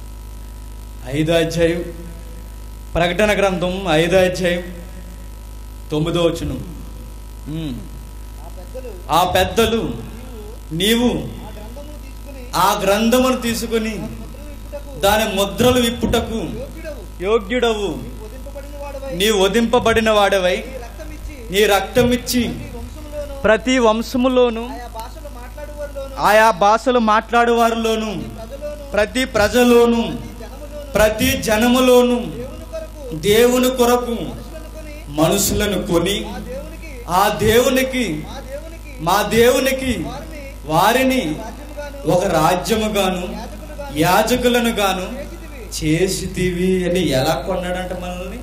ఐదో అధ్యాయం ప్రకటన గ్రంథం ఐదో అధ్యాయం తొమ్మిదో వచనం ఉమ్. ఆ పెద్దలు ఆ పెద్దలు నీవు నీవు ఆ గ్రంథమును తీసుకుని ఆ గ్రంథమును తీసుకుని దాని ముద్రలు విప్పుటకు దాని ముద్రలు విప్పుటకు యోగ్యుడవు యోగ్యుడవు నీవు వధింపబడిన వాడవై నీ వధింపబడిన వాడవై నీ రక్తం ఇచ్చి నీ రక్తం ఇచ్చి నీ వంశములోను ప్రతి వంశములోను ఆయా భాషలు మాట్లాడువారిలోను ఆయా భాషలు మాట్లాడు వారిలోను ప్రజలోను ప్రతి ప్రజలోను ప్రతి జనములోను ప్రతి జనములోను దేవుని కొరకు దేవుని కొరకు మనుషులను కొని మనుషులను కొని ఆ దేవునికి ఆ దేవునికి మా దేవునికి మా దేవునికి వారిని వారిని రాజ్యముగాను ఒక రాజ్యముగాను యాజకులుగాను యాజకులను గాను చేసితివి. చేసితివి అని ఎలా కొన్నాడంట మనల్ని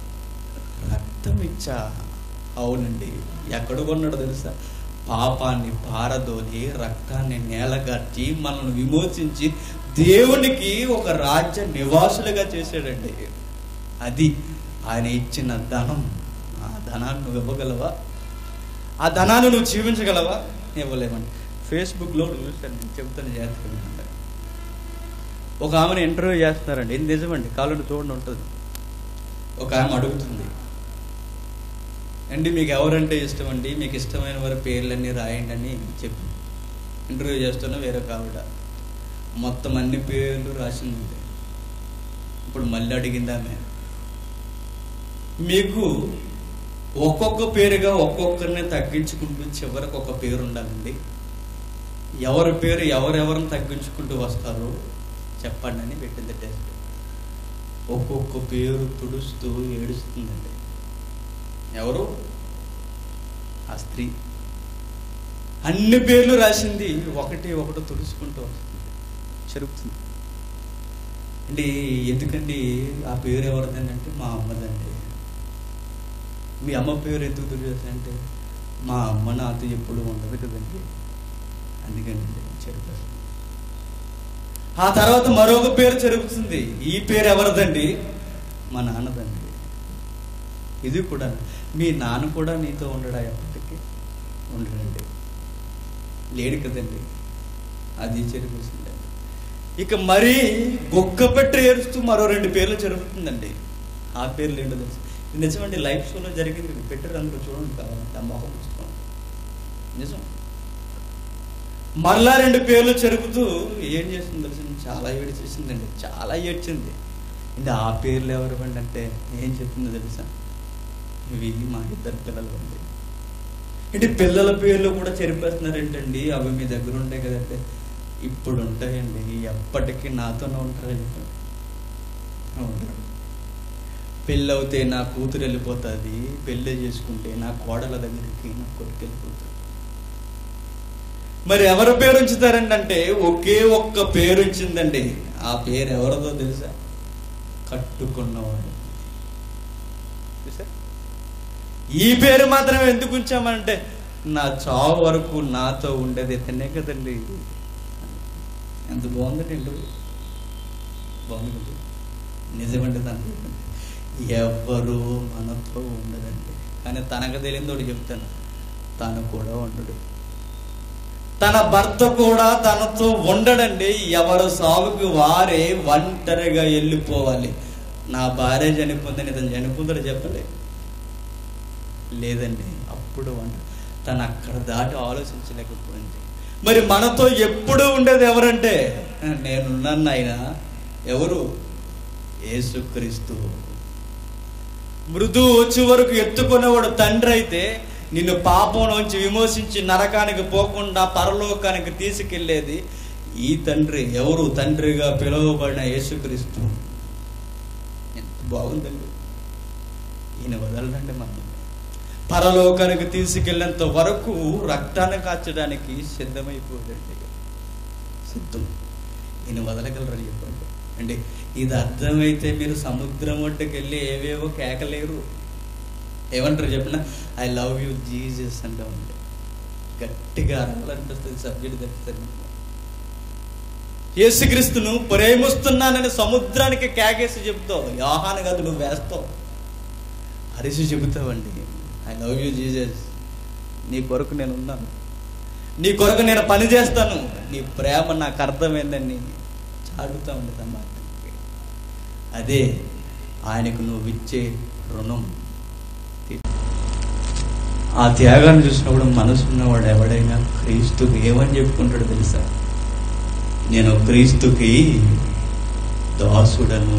రక్తం ఇచ్చా అవునండి ఎక్కడ కొన్నాడో తెలుసా పాపాన్ని పారదోలి రక్తాన్ని నేలగట్టి మనల్ని విమోచించి దేవునికి ఒక రాజ్య నివాసులుగా చేశాడండి అది ఆయన ఇచ్చిన ధనం ఆ ధనాన్ని నువ్వు ఇవ్వగలవా ఆ ధనాన్ని నువ్వు జీవించగలవా ఇవ్వలేమండి ఫేస్బుక్లో చూశాను నేను చెప్తాను జాగ్రత్తగా ఒక ఆమెను ఇంటర్వ్యూ చేస్తున్నారండి ఇది నిజమండి కాళ్ళు చూడండి ఉంటుంది ఒక ఆమె అడుగుతుంది అండి మీకు ఎవరంటే ఇష్టం అండి మీకు ఇష్టమైన వారి పేర్లన్నీ రాయండి అని చెప్పి ఇంటర్వ్యూ చేస్తున్న వేరే కావిడ మొత్తం అన్ని పేర్లు రాసింది ఇప్పుడు మళ్ళీ అడిగింది ఆమె మీకు ఒక్కొక్క పేరుగా ఒక్కొక్కరిని తగ్గించుకుంటూ చివరికి ఒక పేరు ఉండాలండి ఎవరి పేరు ఎవరెవరిని తగ్గించుకుంటూ వస్తారో చెప్పండి అని పెట్టింది టెస్ట్ ఒక్కొక్క పేరు తుడుస్తూ ఏడుస్తుందండి ఎవరు ఆ స్త్రీ అన్ని పేర్లు రాసింది ఒకటి ఒకటి తుడుచుకుంటూ వస్తుంది చెరుపుతుంది అండి ఎందుకండి ఆ పేరు ఎవరిదండి అంటే మా అమ్మదండి మీ అమ్మ పేరు ఎందుకు తుడిచేస్తానంటే మా అమ్మ నాతో ఎప్పుడు ఉండదు కదండి అందుకని చెరుపు ఆ తర్వాత మరొక పేరు చెరుపుతుంది ఈ పేరు ఎవరిదండి మా నాన్నదండి ఇది కూడా మీ నాన్న కూడా నీతో ఉండడా ఎప్పటికీ ఉండడండి లేడు కదండి అది చెరిపేసిందండి ఇక మరీ గొక్క పెట్టి ఏడుస్తూ మరో రెండు పేర్లు జరుగుతుందండి ఆ పేర్లు ఏంటో తెలుసు ఇది నిజమండి లైఫ్ షోలో జరిగింది ఇది పెట్టారు అందరూ చూడండి కావాలంటే ఆ మొహం చూసుకోండి నిజం మరలా రెండు పేర్లు చెరుపుతూ ఏం చేసింది తెలుసు చాలా ఏడు చేసిందండి చాలా ఏడ్చింది ఇంకా ఆ పేర్లు ఎవరు అంటే ఏం చెప్పిందో తెలుసా ఇవి మా ఇద్దరు పిల్లలు అండి ఏంటి పిల్లల పేర్లు కూడా చెరిపేస్తున్నారు ఏంటండి అవి మీ దగ్గర ఉంటాయి కదంటే ఇప్పుడు ఉంటాయండి ఎప్పటికీ నాతోనే ఉంటారు చెప్పండి ఉంటారు పెళ్ళి అవుతే నా కూతురు వెళ్ళిపోతుంది పెళ్ళి చేసుకుంటే నా కోడల దగ్గరికి నా కొడుకు వెళ్ళిపోతుంది మరి ఎవరి పేరు ఉంచుతారండి అంటే ఒకే ఒక్క పేరు ఉంచిందండి ఆ పేరు ఎవరిదో తెలుసా కట్టుకున్నవాడు చూసారా? ఈ పేరు మాత్రం ఎందుకు ఉంచామంటే నా చావు వరకు నాతో ఉండేది ఇతనే కదండి ఎంత బాగుందండి ఇల్లు బాగుంది కదా? నిజమండి దాని ఎవ్వరు మనతో ఉండదండి కానీ తనకు తెలియదు ఒకటి చెప్తాను తను కూడా ఉండడు తన భర్త కూడా తనతో ఉండడండి ఎవరు సాగుకి వారే ఒంటరిగా వెళ్ళిపోవాలి నా భార్య చనిపోతుందని ఇతను చనిపోతాడు చెప్పలే లేదండి అప్పుడు వంట తను అక్కడ దాటి ఆలోచించలేకపోయింది మరి మనతో ఎప్పుడు ఉండేది ఎవరంటే నేనున్నాను ఆయన ఎవరు యేసుక్రీస్తు మృదు వచ్చే వరకు ఎత్తుకునేవాడు తండ్రి అయితే నిన్ను పాపం నుంచి విమోచించి నరకానికి పోకుండా పరలోకానికి తీసుకెళ్లేది ఈ తండ్రి ఎవరు తండ్రిగా పిలువబడిన యేసుక్రీస్తు ఎంత బాగుందండి ఈయన వదలడండి మనం పరలోకానికి తీసుకెళ్ళేంత వరకు రక్తాన్ని కాచడానికి సిద్ధమైపోదండి సిద్ధం ఈయన వదలగలరు చెప్పండి అంటే ఇది అర్థమైతే మీరు సముద్రం ఒడ్డుకి వెళ్ళి ఏవేవో కేకలేరు ఏమంటారు చెప్పిన ఐ లవ్ యూ జీజస్ అంటే ఉంది గట్టిగా అనాలనిపిస్తుంది సబ్జెక్ట్ తెస్తుంది యేసుక్రీస్తును ప్రేమిస్తున్నానని సముద్రానికి కేకేసి చెప్తావు యోహాను కాదు నువ్వు వేస్తావు అరిసి చెబుతావండి ఐ లవ్ యూ జీజస్ నీ కొరకు నేను ఉన్నాను నీ కొరకు నేను పని చేస్తాను నీ ప్రేమ నాకు అర్థమైందని చాటుతా ఉంది తన అదే ఆయనకు నువ్వు ఇచ్చే రుణం ఆ త్యాగాన్ని చూసినప్పుడు మనసున్నవాడు ఎవడైనా క్రీస్తుకి ఏమని చెప్పుకుంటాడు తెలుసా నేను క్రీస్తుకి దాసుడను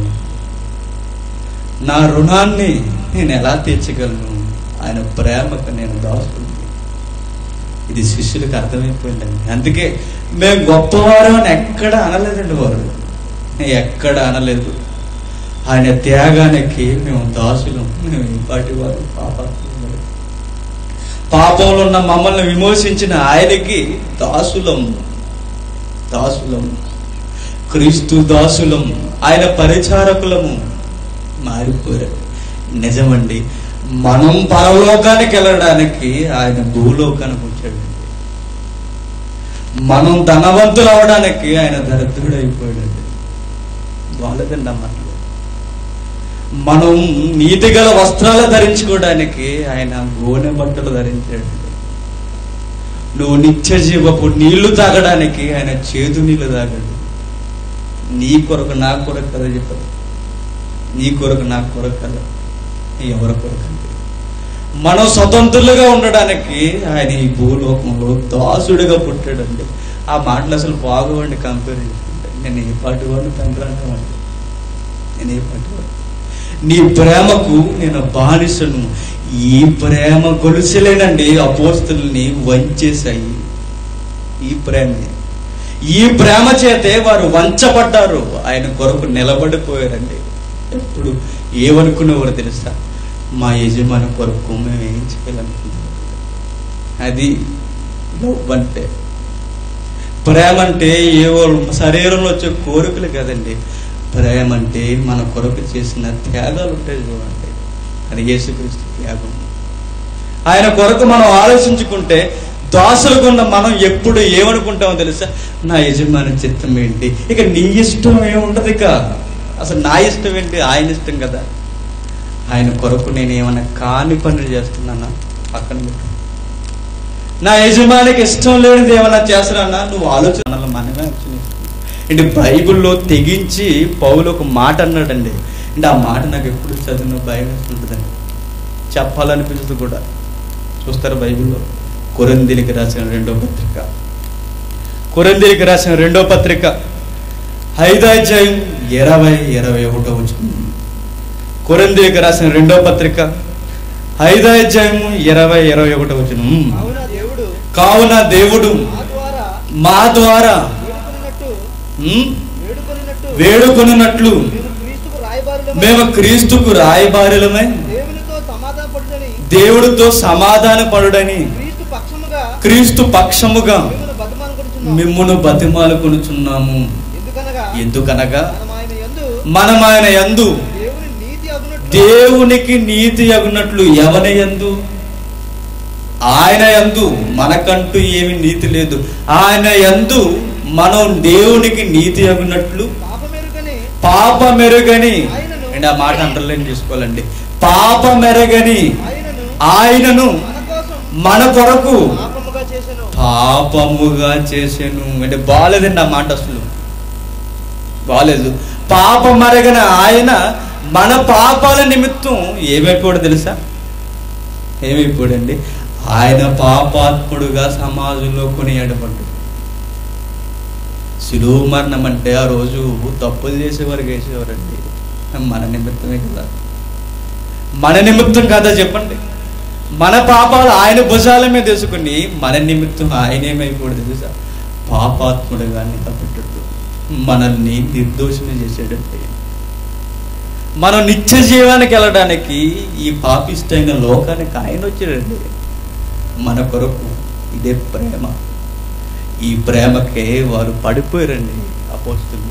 నా రుణాన్ని నేను ఎలా తీర్చగలను ఆయన ప్రేమకు నేను దాసుడు ఇది శిష్యులకు అర్థమైపోయిందండి అందుకే మేము గొప్పవారు అని ఎక్కడ అనలేదండి వారు ఎక్కడ అనలేదు ఆయన త్యాగానికి మేము దాసులం మేము ఇంపాటి వారు పాపాత్ములు పాపంలో ఉన్న మమ్మల్ని విమోచించిన ఆయనకి దాసులం దాసులం క్రీస్తు దాసులం ఆయన పరిచారకులము మారిపోయారు నిజమండి మనం పరలోకానికి వెళ్ళడానికి ఆయన భూలోకానికి వచ్చాడు మనం ధనవంతులు అవడానికి ఆయన దరిద్రుడు అయిపోయాడండి బాలేదండి ఆ మాటలు మనం నీతిగల వస్త్రాలు ధరించుకోవడానికి ఆయన గోనె బట్టలు ధరించాడు నువ్వు నిత్య జీవపు నీళ్లు తాగడానికి ఆయన చేదు నీళ్లు తాగాడు నీ కొరకు నా కొరకు కదా చెప్పదు నీ కొరకు నా కొరకు కదా ఎవరి కొరకు అంటే మనం స్వతంత్రులుగా ఉండడానికి ఆయన ఈ భూలోకంలో దాసుడిగా పుట్టాడండి ఆ మాటలు అసలు బాగోండి కంపేర్ చేసుకుంటే నేను ఏ పాటి వాడిని తండ్రి నేను ఏ పాటి వాడిని నీ ప్రేమకు నేను బానిసను ఈ ప్రేమ గొలుసులేనండి అపోస్తుల్ని వంచేశాయి ఈ ప్రేమే ఈ ప్రేమ చేతే వారు వంచబడ్డారు ఆయన కొరకు నిలబడిపోయారండి ఎప్పుడు ఏమనుకునేవారు తెలుసా మా యజమాని కొరకు మేము ఏం చేయాలనుకుంటున్నాం అది లవ్ అంటే ప్రేమ అంటే ఏవో శరీరంలో వచ్చే కోరికలు కదండి ప్రేమ అంటే మన కొరకు చేసిన త్యాగాలు ఉంటాయి చూడండి అది యేసుక్రీస్తు త్యాగం ఆయన కొరకు మనం ఆలోచించుకుంటే దాసులుకున్న మనం ఎప్పుడు ఏమనుకుంటామో తెలుసా నా యజమాని చిత్తం ఏంటి ఇక నీ ఇష్టం ఏముండదు ఇక అసలు నా ఇష్టం ఏంటి ఆయన ఇష్టం కదా ఆయన కొరకు నేను ఏమైనా కాని పనులు చేస్తున్నానా పక్కన పెట్టు నా యజమానికి ఇష్టం లేనిది ఏమైనా చేస్తున్నానా నువ్వు ఆలోచన మనమే ఆలోచన అంటే బైబిల్లో తెగించి పౌలు ఒక మాట అన్నాడండి అంటే ఆ మాట నాకు ఎప్పుడు చదివిన భయం వేస్తుంటుందండి చెప్పాలనిపించదు కూడా చూస్తారు బైబిల్లో కొరందిలికి రాసిన రెండో పత్రిక కొరందిలికి రాసిన రెండో పత్రిక ఐదో అధ్యాయం ఇరవై ఇరవై ఒకటో వచ్చింది కొరందిలికి రాసిన రెండో పత్రిక ఐదో అధ్యాయం ఇరవై ఇరవై ఒకటో వచ్చిన కావున దేవుడు కావున దేవుడు మా ద్వారా మా ద్వారా వేడుకొనినట్టు ఉమ్, వేడుకొనినట్టు వేడుకొనున్నట్లు మేము క్రీస్తుకు రాయబారులమై మేము క్రీస్తుకు రాయబారులమై దేవునితో సమాధాన పడుదని దేవుడితో సమాధాన పడుడని క్రీస్తు పక్షముగా క్రీస్తు పక్షముగా మిమ్మల్ని బతిమాలుకొనుచున్నాము మిమ్మును బతిమాలుకొనుచున్నాము ఎందుకనగా ఎందుకనగా మనం ఆయన యందు మనం ఆయన యందు దేవుని నీతి అగునట్లు దేవునికి నీతి అగునట్లు ఎవని యందు ఆయన యందు మనకంటూ ఏమి నీతి లేదు ఆయన యందు మనం దేవునికి నీతి అగునట్లు పాపమెరుగని పాప మెరుగని ఆయనను అండి ఆ మాట అండర్లైన్ చేసుకోవాలండి పాప మెరగని ఆయనను ఆయనను మన కోసం మన కొరకు పాపముగా చేసెను పాపముగా చేసాను అంటే బాగాలేదండి ఆ మాట అసలు బాగాలేదు పాప మరగన ఆయన మన పాపాల నిమిత్తం ఏమైపోయాడు తెలుసా ఏమైపోయాడండి ఆయన పాపాత్ముడుగా సమాజంలో కొనియాడబడ్డాడు శిలువు మరణం అంటే ఆ రోజు తప్పులు చేసేవారు వేసేవారండి మన నిమిత్తమే కదా మన నిమిత్తం కదా చెప్పండి మన పాపాలు ఆయన భుజాల మీద వేసుకుని మన నిమిత్తం ఆయన ఏమైపోయాడు తెలుసా పాపాత్ముడుగా నిలబడ్డాడు మనల్ని నిర్దోషమే చేసాడంటే మనం నిత్య జీవానికి వెళ్ళడానికి ఈ పాపిష్టైన లోకానికి ఆయన వచ్చాడండి మన కొరకు ఇదే ప్రేమ ఈ ప్రేమకే వారు పడిపోయారండి అపోస్తులు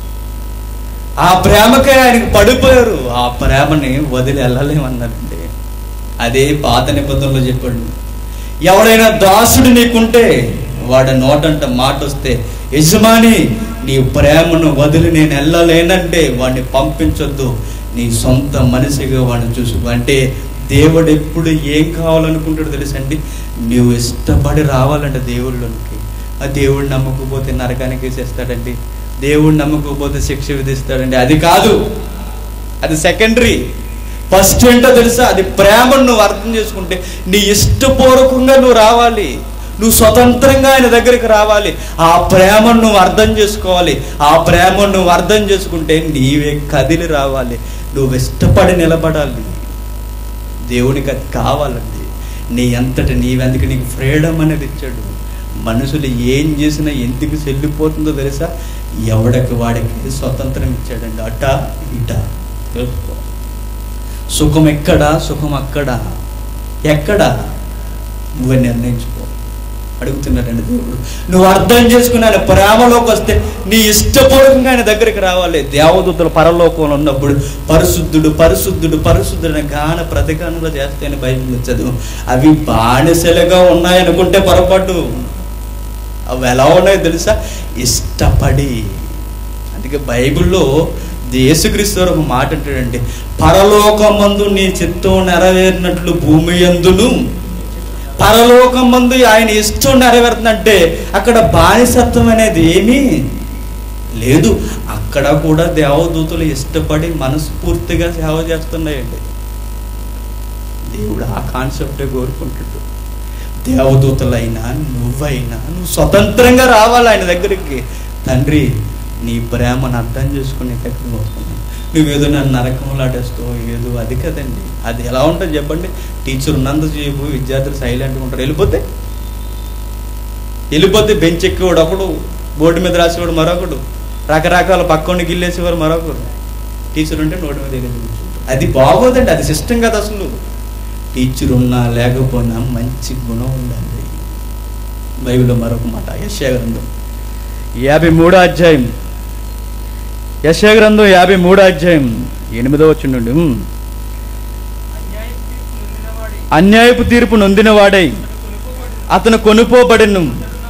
ఆ ప్రేమకే ఆయనకు పడిపోయారు ఆ ప్రేమని వదిలి వెళ్ళలేమన్నారండి అదే పాత నిబంధనలో చెప్పాడు ఎవడైనా దాసుడు నీకుంటే వాడి నోటంట మాట వస్తే యజమాని నీ ప్రేమను వదిలి నేను వెళ్ళలేనంటే వాడిని పంపించొద్దు నీ సొంత మనిషిగా వాడిని చూసుకో అంటే దేవుడు ఎప్పుడు ఏం కావాలనుకుంటాడో తెలుసండి నువ్వు ఇష్టపడి రావాలంటే దేవుళ్ళకి ఆ దేవుడు నమ్మకపోతే నరకానికి వేసేస్తాడండి దేవుడు నమ్మకపోతే శిక్ష విధిస్తాడండి అది కాదు అది సెకండరీ ఫస్ట్ ఏంటో తెలుసా అది ప్రేమను నువ్వు అర్థం చేసుకుంటే నీ ఇష్టపూర్వకంగా నువ్వు రావాలి నువ్వు స్వతంత్రంగా ఆయన దగ్గరికి రావాలి ఆ ప్రేమను నువ్వు అర్థం చేసుకోవాలి ఆ ప్రేమను నువ్వు అర్థం చేసుకుంటే నీవే కదిలి రావాలి నువ్వు ఇష్టపడి నిలబడాలి దేవునికి అది కావాలండి నీ అంతటి నీవెందుకు నీకు ఫ్రీడమ్ అనేది ఇచ్చాడు మనుషులు ఏం చేసినా ఎందుకు చెల్లిపోతుందో తెలుసా ఎవడికి వాడికి స్వతంత్రం ఇచ్చాడండి అట ఇట తెలుసుకో సుఖం ఎక్కడ సుఖం అక్కడ ఎక్కడ నువ్వే నిర్ణయించుకో అడుగుతున్నాడండి దేవుడు నువ్వు అర్థం చేసుకుని ఆయన ప్రేమలోకి వస్తే నీ ఇష్టపూర్వకంగా ఆయన దగ్గరికి రావాలి దేవదూతలు పరలోకంలో ఉన్నప్పుడు పరిశుద్ధుడు పరిశుద్ధుడు పరిశుద్ధుడు అనే గాన ప్రతిగానంలో చేస్తే బైబిల్ చదువు అవి బానిసలుగా ఉన్నాయనుకుంటే పొరపాటు అవి ఎలా ఉన్నాయో తెలుసా ఇష్టపడి అందుకే బైబిల్లో యేసుక్రీస్తు వారు ఒక మాట అంటాడండి పరలోకమందు నీ చిత్తం నెరవేరినట్లు భూమి ఎందును పరలోకం మందు ఆయన ఇష్టం నెరవేరుతుందంటే అక్కడ బానిసత్వం అనేది ఏమీ లేదు అక్కడ కూడా దేవదూతలు ఇష్టపడి మనస్ఫూర్తిగా సేవ చేస్తున్నాయండి దేవుడు ఆ కాన్సెప్టే కోరుకుంటాడు దేవదూతలైనా నువ్వైనా నువ్వు స్వతంత్రంగా రావాలి ఆయన దగ్గరికి తండ్రి నీ ప్రేమను అర్థం చేసుకుని దగ్గరికి వస్తున్నాను నువ్వేదో నన్ను నరకంలో ఆడేస్తావు ఏదో అది కదండి అది ఎలా ఉంటుంది చెప్పండి టీచర్ ఉన్నంతసేపు విద్యార్థులు సైలెంట్గా ఉంటారు వెళ్ళిపోతే వెళ్ళిపోతే బెంచ్ ఎక్కేవాడు ఒకడు బోర్డు మీద రాసేవాడు మరొకడు రకరకాల పక్కని గిల్లేసేవారు మరొకరు టీచర్ ఉంటే నోటి మీద వేలేసి కూర్చుంటారు. అది బాగోదండి అది సిస్టమ్ కదా అసలు టీచర్ ఉన్నా లేకపోయినా మంచి గుణం ఉండాలి బైబిల్లో మరొక మాట యశ్యా గ్రంథం యాభై మూడో అధ్యాయం యశా గ్రంథం యాభై మూడో అధ్యాయం ఎనిమిదో వచ్చిండు అన్యాయపు తీర్పు నొందిన వాడై అతను కొనుపోబడిను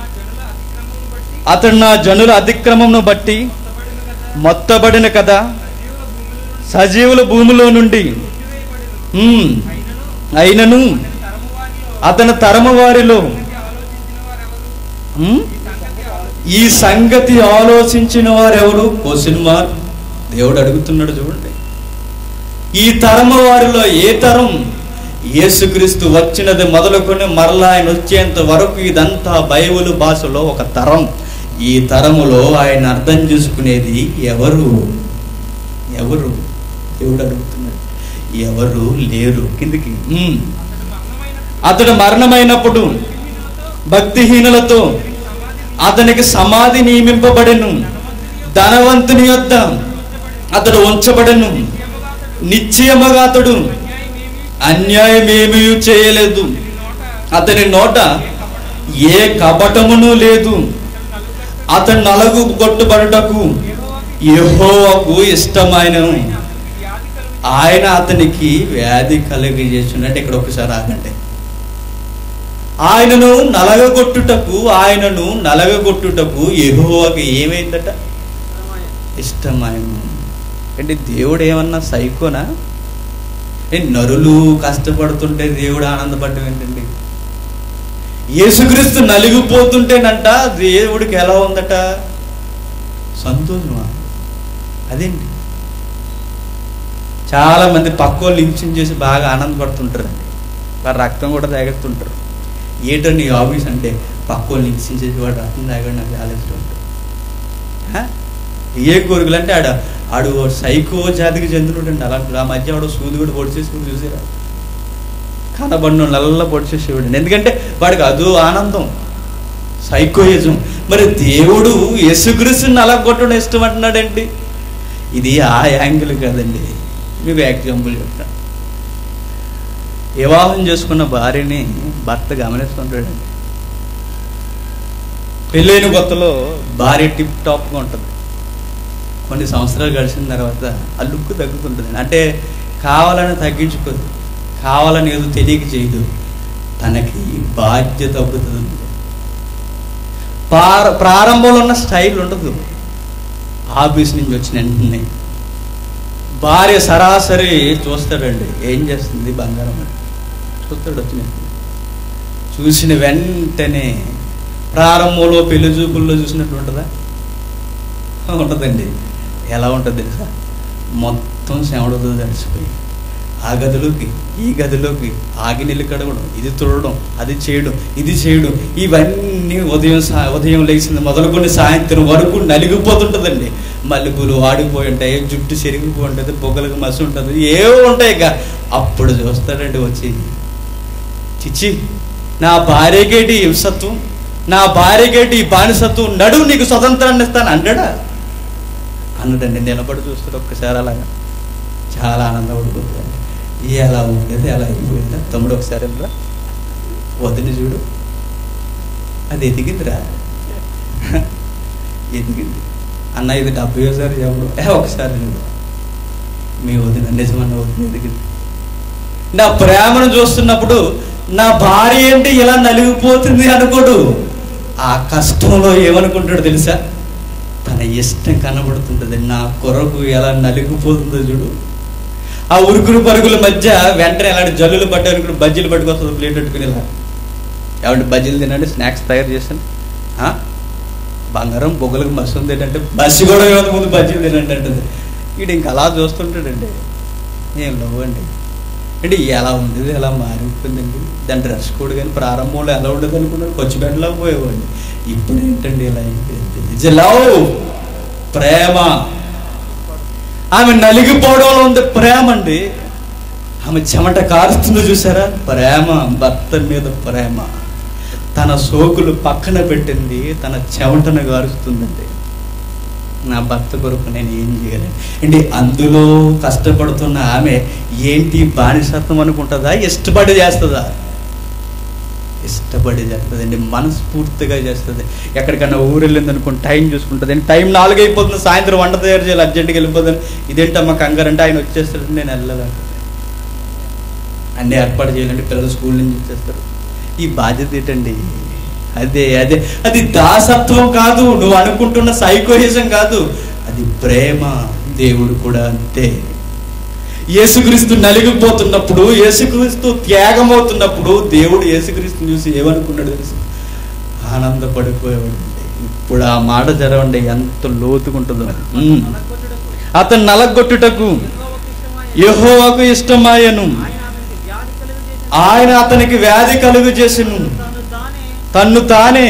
అతడు నా జనుల అతిక్రమమును బట్టి మొత్తబడిన కదా సజీవుల భూమిలో నుండి ఉమ్, అయినను అతని తరము వారిలో ఉమ్, ఈ సంగతి ఆలోచించిన వారెవరు క్వశ్చన్ మార్క్ దేవుడు అడుగుతున్నాడు చూడండి ఈ తరము వారిలో ఏ తరం యేసుక్రీస్తు వచ్చినది మొదలుకొని మరలా ఆయన వచ్చేంత వరకు ఇదంతా బైబిల్ భాషలో ఒక తరం ఈ తరములో ఆయన అర్థం చేసుకునేది ఎవరు ఎవరు దేవుడు అడుగుతున్నాడు ఎవరు లేరు కిందికి ఉమ్. అతడు మరణమైనప్పుడు భక్తిహీనులతో అతనికి సమాధి నియమింపబడెను ధనవంతుని యొద్ద అతడు ఉంచబడెను నిశ్చయముగా అతడు అన్యాయమేమీ చేయలేదు అతని నోట ఏ కపటమును లేదు అతని నలుగు కొట్టుబడుటకు యెహోవాకు ఇష్టమైన ఆయన అతనికి వ్యాధి కలిగజేసిండు అంటే ఇక్కడ ఒకసారి ఆగండి ఆయనను నలగగొట్టుటకు ఆయనను నలగగొట్టుటకు యెహోవాకి ఏమైందట ఇష్టమైన అంటే దేవుడు ఏమన్నా సైకోనా ఏ నరులు కష్టపడుతుంటే దేవుడు ఆనందపడటం ఏంటండి యేసుక్రీస్తు నలిగిపోతుంటేనంట దేవుడికి ఎలా ఉందట సంతోషమా అదేంటి చాలా మంది పక్కోళ్ళు ఇంచుని చేసి బాగా ఆనందపడుతుంటారండి వారి రక్తం కూడా తాగెత్తుంటారు ఏటో నీ ఆఫీస్ అంటే పక్కోళ్ళు ఇంచుని చేసి వాడు రక్తం తాగాడు నాకు చాలా ఇష్టం ఉంటుంది హ? ఏ కోరికలు అంటే ఆడ ఆడు సైకో జాతికి చెందినటువంటి అలా ఆ మధ్య ఆడు సూది కూడా పొడిచేసి కూడా చూసారా కనబడిన నల్ల పొడిచేసేవాడు ఎందుకంటే వాడికి అదో ఆనందం సైకోయిజం మరి దేవుడు యేసుక్రీస్తుని అలా కొట్టడం ఇష్టం అంటున్నాడేంటి ఇది ఆ యాంగిల్ కాదండి మీకు ఎగ్జాంపుల్ చెప్తాను వివాహం చేసుకున్న భార్యని భర్త గమనిస్తుంటాడండి పెళ్ళైన కొత్తలో భార్య టిప్ టాప్గా ఉంటుంది కొన్ని సంవత్సరాలు గడిచిన తర్వాత ఆ లుక్ తగ్గుతుంటుంది అంటే కావాలని తగ్గించుకోదు కావాలని ఏదో తెలియక చేయదు తనకి బాధ్యత తగ్గుతుంది ప్రార ప్రారంభంలో ఉన్న స్టైల్ ఉండదు ఆఫీస్ నుంచి వచ్చిన వెంటనే భార్య సరాసరి చూస్తాడండి ఏం చేస్తుంది బంగారం అని చూస్తాడు వచ్చిన వెంటనే. చూసిన వెంటనే ప్రారంభంలో పెళ్లి చూపుల్లో చూసినట్టు ఉంటుందా ఉంటుందండి ఎలా ఉంటుంది తెలుసా మొత్తం శవడతో తడిసిపోయి ఆ గదిలోకి ఈ గదిలోకి ఆగి నీళ్ళు కడగడం ఇది తుడడం అది చేయడం ఇది చేయడం ఇవన్నీ ఉదయం సా ఉదయం లేచింది మొదలుకొని సాయంత్రం వరకు నలిగిపోతుంటుందండి మల్లెపూలు వాడిపోయి ఉంటాయి జుట్టు చెరిగిపోయి ఉంటుంది పొగలకు మసి ఉంటుంది ఏవో ఉంటాయి ఇక అప్పుడు చూస్తాడండి వచ్చి చిచ్చి నా భార్యకేటి హింసత్వం నా భార్యకేటి ఈ బానిసత్వం నడువు నీకు స్వతంత్రాన్ని ఇస్తాను అంటాడా అన్నదండి నిలబడి చూస్తాడు ఒక్కసారి అలాగా చాలా ఆనందపడిపోతాడు ఎలా ఉండేది ఎలా అయిపోయిందా తమ్ముడు ఒకసారి రా వదిలి చూడు అది ఎదిగిందిరా ఎదిగింది అన్న ఇది డెబ్బై సారి చెప్పడు ఏ ఒకసారి చూడు మీ వదిన నిజమన్న వదిన ఎదిగింది నా ప్రేమను చూస్తున్నప్పుడు నా భార్య ఏంటి ఇలా నలిగిపోతుంది అనుకోడు ఆ కష్టంలో ఏమనుకుంటాడు తెలుసా తన ఇష్టం కనబడుతుంటుంది నా కొరకు ఎలా నలిగిపోతుందో చూడు ఆ ఉరుకులు పరుగుల మధ్య వెంటనే అలాంటి జల్లులు పట్టారు బజ్జీలు పట్టుకొస్తుంది ప్లేట్ పెట్టుకుని ఇలా ఏమంటే బజ్జీలు తినండి స్నాక్స్ తయారు చేశాను ఆ? బంగారం బొగ్గలకు మస్తు ఉంది ఏంటంటే బస్సు కూడా ఏమైనా ముందు బజ్జీలు తినండి అంటుంది వీడు ఇంకా అలా చూస్తుంటాడండి ఏం లవ్ అండి అంటే ఎలా ఉండేది ఎలా మారిపోయిందండి దాని డ్రెస్ కోడ్ కానీ ప్రారంభంలో ఎలా ఉండేది అనుకున్నాను కొచ్చిబెట్టలా పోయేవాడిని ఇప్పుడు ఏంటండి ఇలా అయిపోయింది ఇట్స్ లవ్ ప్రేమ ఆమె నలిగిపోవడంలో ఉంది ప్రేమ అండి ఆమె చెమట కారుతుందో చూసారా ప్రేమ భర్త మీద ప్రేమ తన సోకులు పక్కన పెట్టింది తన చెమటను గారుస్తుందండి నా భర్త కొరకు నేను ఏం చేయలేను అంటే అందులో కష్టపడుతున్న ఆమె ఏంటి బానిసత్వం అనుకుంటుందా ఇష్టపడి చేస్తుందా ఇష్టపడి చేస్తుంది అండి మనస్ఫూర్తిగా చేస్తుంది ఎక్కడికన్నా ఊరు వెళ్ళింది అనుకోండి టైం చూసుకుంటుంది అండి టైం నాలుగు అయిపోతుంది సాయంత్రం వంట తయారు చేయాలి అర్జెంట్గా వెళ్ళిపోతుంది ఇదేంటమ్మా కంగారు అంటే ఆయన వచ్చేస్తాడు నేను వెళ్ళాలంటే అన్నీ ఏర్పాటు చేయాలంటే పిల్లలు స్కూల్ నుంచి వచ్చేస్తారు ఈ బాధ్యత ఏంటండి అదే అదే అది దాసత్వం కాదు నువ్వు అనుకుంటున్న సైకోహిజం కాదు అది ప్రేమ దేవుడు కూడా అంతే యేసుక్రీస్తు నలిగిపోతున్నప్పుడు యేసుక్రీస్తు త్యాగమవుతున్నప్పుడు దేవుడు యేసుక్రీస్తుని చూసి ఏమనుకున్నాడు తెలుసు ఆనందపడిపోయాడు ఇప్పుడు ఆ మాట జరగండి ఎంత లోతుకుంటుందో ఉమ్. అతను నలగొట్టుటకు యెహోవాకు ఇష్టమాయను ఆయన అతనికి వ్యాధి కలుగు చేసెను తన్ను తానే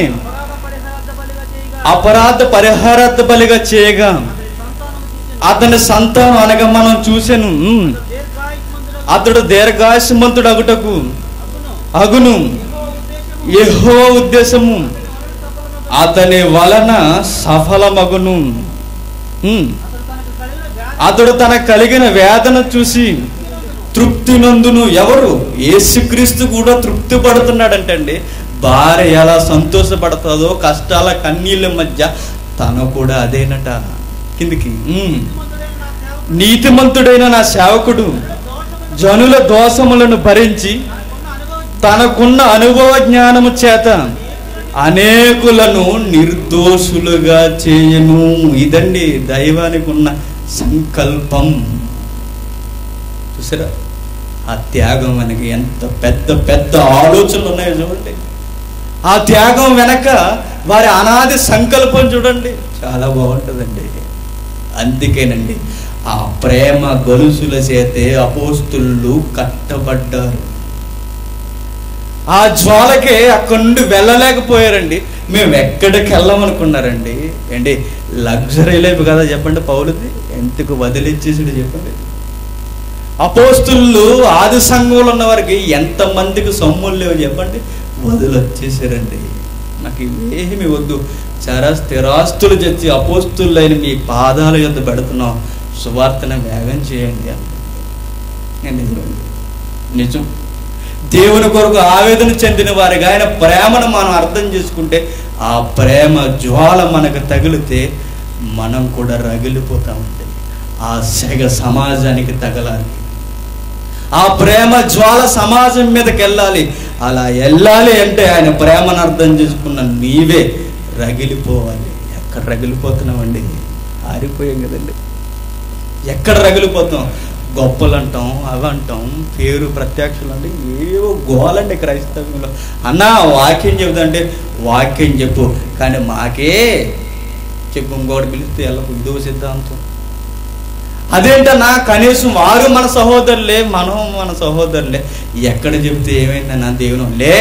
అపరాధ పరిహారార్థ బలిగా చేయగా అతని సంతానం అనగా మనం చూసెను ఉమ్. అతడు దీర్ఘాయుష్మంతుడు అగుటకు అగును యెహో ఉద్దేశము అతని వలన సఫలమగును ఉమ్. అతడు తన కలిగిన వేదన చూసి తృప్తి నందును ఎవరు యేసుక్రీస్తు కూడా తృప్తి పడుతున్నాడంటండి భార్య ఎలా సంతోషపడుతుందో కష్టాల కన్నీళ్ళ మధ్య తను కూడా అదేనట కిందికి ఉమ్. నీతిమంతుడైన నా సేవకుడు జనుల దోషములను భరించి తనకున్న అనుభవ జ్ఞానము చేత అనేకులను నిర్దోషులుగా చేయను ఇదండి దైవానికి ఉన్న సంకల్పం చూసారా ఆ త్యాగం వెనక ఎంత పెద్ద పెద్ద ఆలోచనలు ఉన్నాయో చూడండి ఆ త్యాగం వెనక వారి అనాది సంకల్పం చూడండి చాలా బాగుంటుందండి అందుకేనండి ఆ ప్రేమ గొలుసుల చేతే అపోస్తులు కట్టబడ్డారు ఆ జ్వాలకే అక్కడి నుండి వెళ్ళలేకపోయారండి మేము ఎక్కడికి వెళ్ళామనుకున్నారండి ఏంటి లగ్జరీ లైఫ్ కదా చెప్పండి పౌలది ఎంతకు వదిలిచ్చేసాడు చెప్పండి అపోస్తులు ఆది సంఘంలో ఉన్న వారికి ఎంతమందికి సొమ్ములు లేవు చెప్పండి వదిలొచ్చేసారండి నాకు ఇవేమి వద్దు చాలా స్థిరాస్తులు తెచ్చి అపోస్తులైన మీ పాదాల యొద్ద పెడుతున్నాం సువార్తను వేగం చేయండి అని నిజం నిజం దేవుని కొరకు ఆవేదన చెందిన వారిగా ఆయన ప్రేమను మనం అర్థం చేసుకుంటే ఆ ప్రేమ జ్వాల మనకు తగిలితే మనం కూడా రగిలిపోతామండి ఆ సెగ సమాజానికి తగలాలి ఆ ప్రేమ జ్వాల సమాజం మీదకి వెళ్ళాలి అలా వెళ్ళాలి అంటే ఆయన ప్రేమను అర్థం చేసుకున్న నీవే రగిలిపోవాలి ఎక్కడ రగిలిపోతున్నామండి ఆరిపోయాం కదండి ఎక్కడ రగిలిపోతాం గొప్పలు అంటాం అవి అంటాం పేరు ప్రత్యక్షలు అంటే ఏవో గోలండి క్రైస్తవంలో అన్న వాక్యం చెబుతుంటే వాక్యం చెప్పు కానీ మాకే చెప్పు ఇంకోటి పిలిస్తే వెళ్ళకు ఇదో సిద్ధాంతం అదేంటన్నా కనీసం వారు మన సహోదరులే మనం మన సహోదరులే ఎక్కడ చెప్తే ఏమైందన్నా దేవుని లే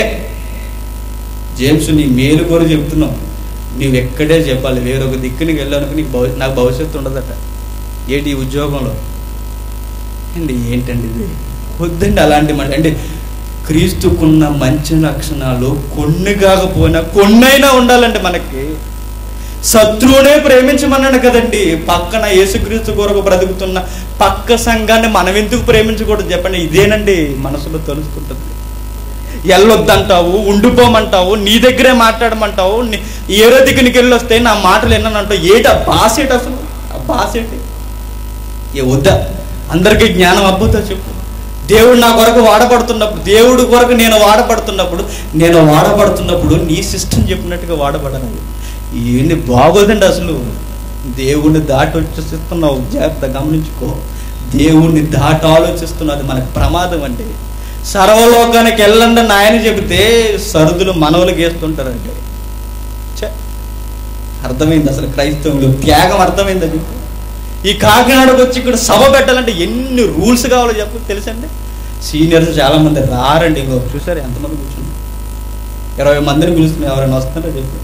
జేమ్స్ నీ మేలు కూడా చెప్తున్నావు నువ్వు ఎక్కడే చెప్పాలి వేరొక దిక్కునికి వెళ్ళానుకో నీకు భవి నాకు భవిష్యత్తు ఉండదట ఏంటి ఈ ఉద్యోగంలో అండి ఏంటండి ఇది వద్దండి అలాంటి మాట అంటే క్రీస్తుకున్న మంచి లక్షణాలు కొన్ని కాకపోయినా కొన్నైనా ఉండాలండి మనకి శత్రువునే ప్రేమించమన్నాడు కదండి పక్కన యేసుక్రీస్తు కొరకు బ్రతుకుతున్న పక్క సంఘాన్ని మనం ఎందుకు ప్రేమించకూడదు చెప్పండి ఇదేనండి మనసులో తెలుసుకుంటుంది వెళ్ళొద్దంటావు ఉండిపోమంటావు నీ దగ్గరే మాట్లాడమంటావు నీ- ఏరో దిక్కు నీకు వెళ్ళి వస్తే నా మాటలు విన్నానంటావు ఏటి ఆ భాష ఏంటి అసలు ఆ భాష ఏంటి ఏ వద్దా అందరికీ జ్ఞానం అబ్బుతో చెప్పు దేవుడు నా కొరకు వాడబడుతున్నప్పుడు దేవుడు కొరకు నేను వాడబడుతున్నప్పుడు నేను వాడబడుతున్నప్పుడు నీ సిస్టమ్ చెప్పినట్టుగా వాడబడాలి ఏంది బాగోదండి అసలు దేవుణ్ణి దాటి వచ్చేస్తున్నావు జాగ్రత్త గమనించుకో దేవుణ్ణి దాటి ఆలోచిస్తున్నావు అది మనకు ప్రమాదం అండి సర్వలోకానికి వెళ్ళండి అని ఆయన చెబితే సరుదులు మనవలకు వేస్తుంటారంటే ఛే, అర్థమైంది అసలు క్రైస్తవులు త్యాగం అర్థమైంది అది ఈ కాకినాడకు వచ్చి ఇక్కడ సభ పెట్టాలంటే ఎన్ని రూల్స్ కావాలో చెప్పు తెలుసండి సీనియర్స్ చాలా మంది రారండి ఇంకో చూసారు ఎంతమంది కూర్చున్నారు ఇరవై మందిని పిలుస్తున్నారు ఎవరైనా వస్తున్నారో చెప్పి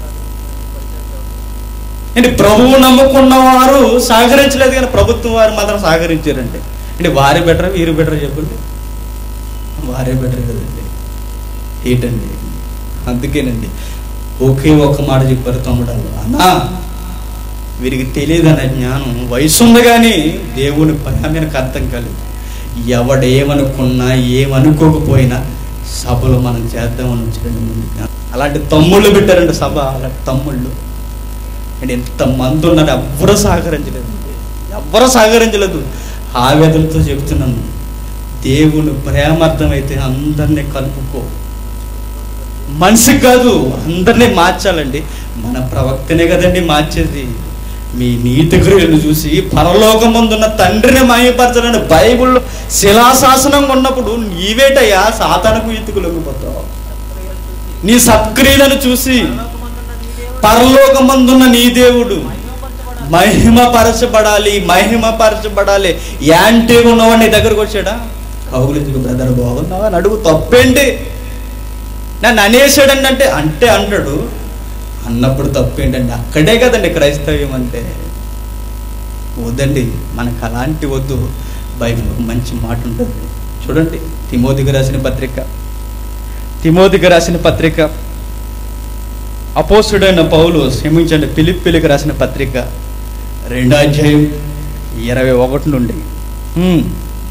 అంటే ప్రభువు నమ్ముకున్న వారు సహకరించలేదు కానీ ప్రభుత్వం వారు మాత్రం సహకరించారండి అంటే వారి బెటర్ వీరు బెటర్ చెప్పండి వారే బెటర్ కదండి ఏంటండి అందుకేనండి ఒకే ఒక్క మాట చెప్పారు తమ్ముడు అన్నా వీరికి తెలియదన్న జ్ఞానం వయసు ఉంది కానీ దేవుని భయానికి అర్థం కాలేదు ఎవడేమనుకున్నా ఏమనుకోకపోయినా సభలో మనం చేద్దామని వచ్చారండి ముందుగా అలాంటి తమ్ముళ్ళు పెట్టారండి సభ అలాంటి తమ్ముళ్ళు అండ్ ఎంతమంది ఉన్నారు ఎవ్వరూ సహకరించలేదు ఎవ్వరూ సహకరించలేదు ఆవేదనతో చెబుతున్నాను దేవుని ప్రేమార్థమైతే అందరినీ కలుపుకో మనిషికి కాదు అందరినీ మార్చాలండి మన ప్రవక్తనే కదండి మార్చేది మీ నీతి క్రియలు చూసి పరలోకమందున్న తండ్రిని మహిమపరచాలని బైబిల్లో శిలాశాసనంగా ఉన్నప్పుడు నీవేటయ్యా సాతానకు ఈతుకు లొంగిపోతావు నీ సత్క్రియలను చూసి పరలోకమందున్న నీ దేవుడు మహిమపరచబడాలి మహిమపరచబడాలి యాంటీ ఉన్నవాడు నీ దగ్గరకు వచ్చాడా కౌగులించుకు బ్రదర్ బాగున్నావా అని అడుగు తప్పేంటి నన్ను అనేసాడండి అంటే అంటే అంటాడు అన్నప్పుడు తప్పేంటండి అక్కడే కదండి క్రైస్తవ్యం అంటే వద్దండి మనకు అలాంటి వద్దు బైబిల్ ఒక మంచి మాట ఉంటుంది చూడండి తిమోతికి రాసిన పత్రిక తిమోతికి రాసిన పత్రిక అపోసుడైన పౌలు క్షమించండి పిలిపిలికి రాసిన పత్రిక రెండో అధ్యాయం ఇరవై ఒకటి నుండి హ్మ్.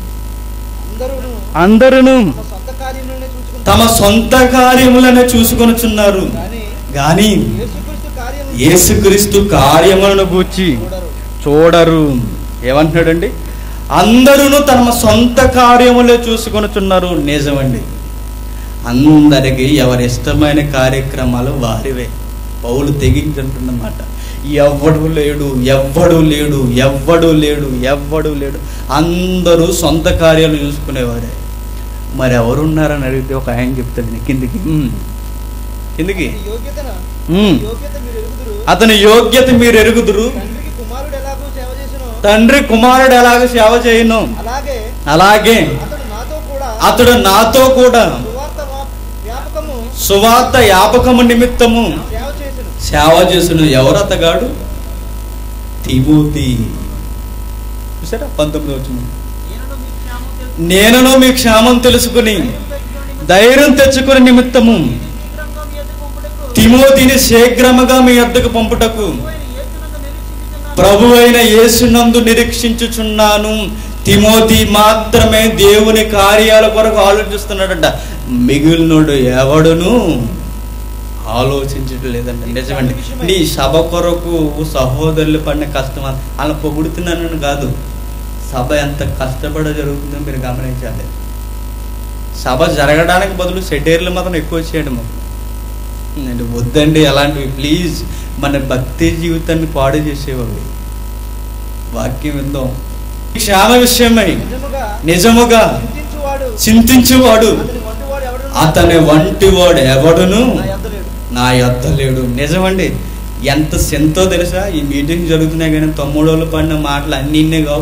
అందరూ అందరూ తమ సొంత కార్యములనే చూసుకుంటారు తమ సొంత కార్యములను చూసుకొనుచున్నారు కానీ గాని యేసుక్రీస్తు కార్యము యేసుక్రీస్తు కార్యములను గూర్చి చూడరు చూడరు ఏమంటున్నాడండి అందరూ తమ సొంత కార్యములే చూసుకొనుచున్నారు నిజమండి అందరికి ఎవరి ఇష్టమైన కార్యక్రమాలు వారివే పౌలు తెగించుంటున్నమాట ఎవ్వడు లేడు ఎవ్వడు లేడు ఎవ్వడు లేడు ఎవ్వడు లేడు అందరూ సొంత కార్యాలు చూసుకునేవారే మరి ఎవరున్నారని అడిగితే ఒక ఆయన చెప్తాడు నీ కిందికి "ఉమ్." కిందికి ఈ యోగ్యతన ఉమ్. ఈ యోగ్యత మీరు ఎరుగుదురు అతని యోగ్యత మీరు ఎరుగుదురు తండ్రికి కుమారుడు ఎలాగో సేవ చేసినో తండ్రి కుమారుడు ఎలాగ సేవ చేయను అలాగే అలాగే అతడు నాతో కూడా అతడు నాతో కూడా సువార్త వా- వ్యాపకము సువార్త యాపకము నిమిత్తము సేవ చేసెను సేవ చేసిన ఎవరు అతగాడు తిమోతి చూసారా పంతొమ్మిది వచ్చిన ఈయనను మీ క్షేమం తెలుసు నేనును మీ క్షేమం తెలుసుకుని ధైర్యం తెచ్చుకుని నిమిత్తము శీఘ్రంగా మీ ఎదురు పంపుటకు తిమోతిని శీఘ్రముగా మీ వద్దకు పంపుటకు ఆయన యేసునందు నిరీక్షించుచున్నాను. ప్రభు అయిన యేసునందు నిరీక్షించుచున్నాను తిమోతి మాత్రమే దేవుని కార్యాల కొరకు ఆలోచిస్తున్నాడంట మిగిలినోడు ఎవడును ఆలోచించడం లేదంట నిజమండి నీ సభ కొరకు సహోదరులు పడిన కష్టం అలా పొగుడుతున్నానని కాదు సభ ఎంత కష్టపడ జరుగుతుందో మీరు గమనించాలి సభ జరగడానికి బదులు సెటైర్లు మాత్రం ఎక్కువ వచ్చేయండి మాకు నేను వద్దండి అలాంటివి ప్లీజ్ మన భక్తి జీవితాన్ని పాడు చేసేవాళ్ళు వాక్యం విందాం క్షేమ విషయమై నిజముగా నిజముగా చింతించువాడు చింతించువాడు అతని వంటి వాడు అతని వంటి వాడు ఎవడును ఎవడును నా యొద్ద లేడు. నా యొద్ద లేడు నిజమండి ఎంత సెంతో తెలుసా ఈ మీటింగ్ జరుగుతున్నాయి కానీ తమ్ముడోళ్ళు పడిన మాటలు అన్నీ ఇన్నే కావు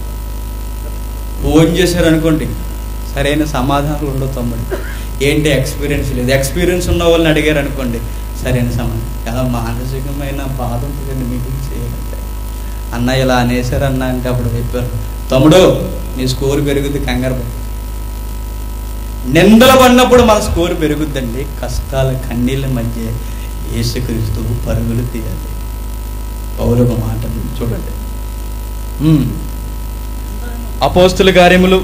ఫోన్ చేశారు అనుకోండి సరైన సమాధానాలు ఉండవు తమ్ముడు ఏంటి ఎక్స్పీరియన్స్ లేదు ఎక్స్పీరియన్స్ ఉన్న వాళ్ళని అడిగారు అనుకోండి సరైన సమాధానం చాలా మానసికమైన బాధ ఉంటుందండి మీటింగ్ చేయాలంటే అన్న ఇలా అనేసారు అన్న అంటే అప్పుడు చెప్పారు తమ్ముడు నీ స్కోర్ పెరుగుద్ది కంగారు పడకు." నిందలు పడినప్పుడు మన స్కోర్ పెరుగుద్దండి కష్టాల కన్నీళ్ళ మధ్య యేసుక్రీస్తు పరుగులు తీయాలి పౌరుల మాటలు చూడండి ఉమ్. అపోస్తుల కార్యములు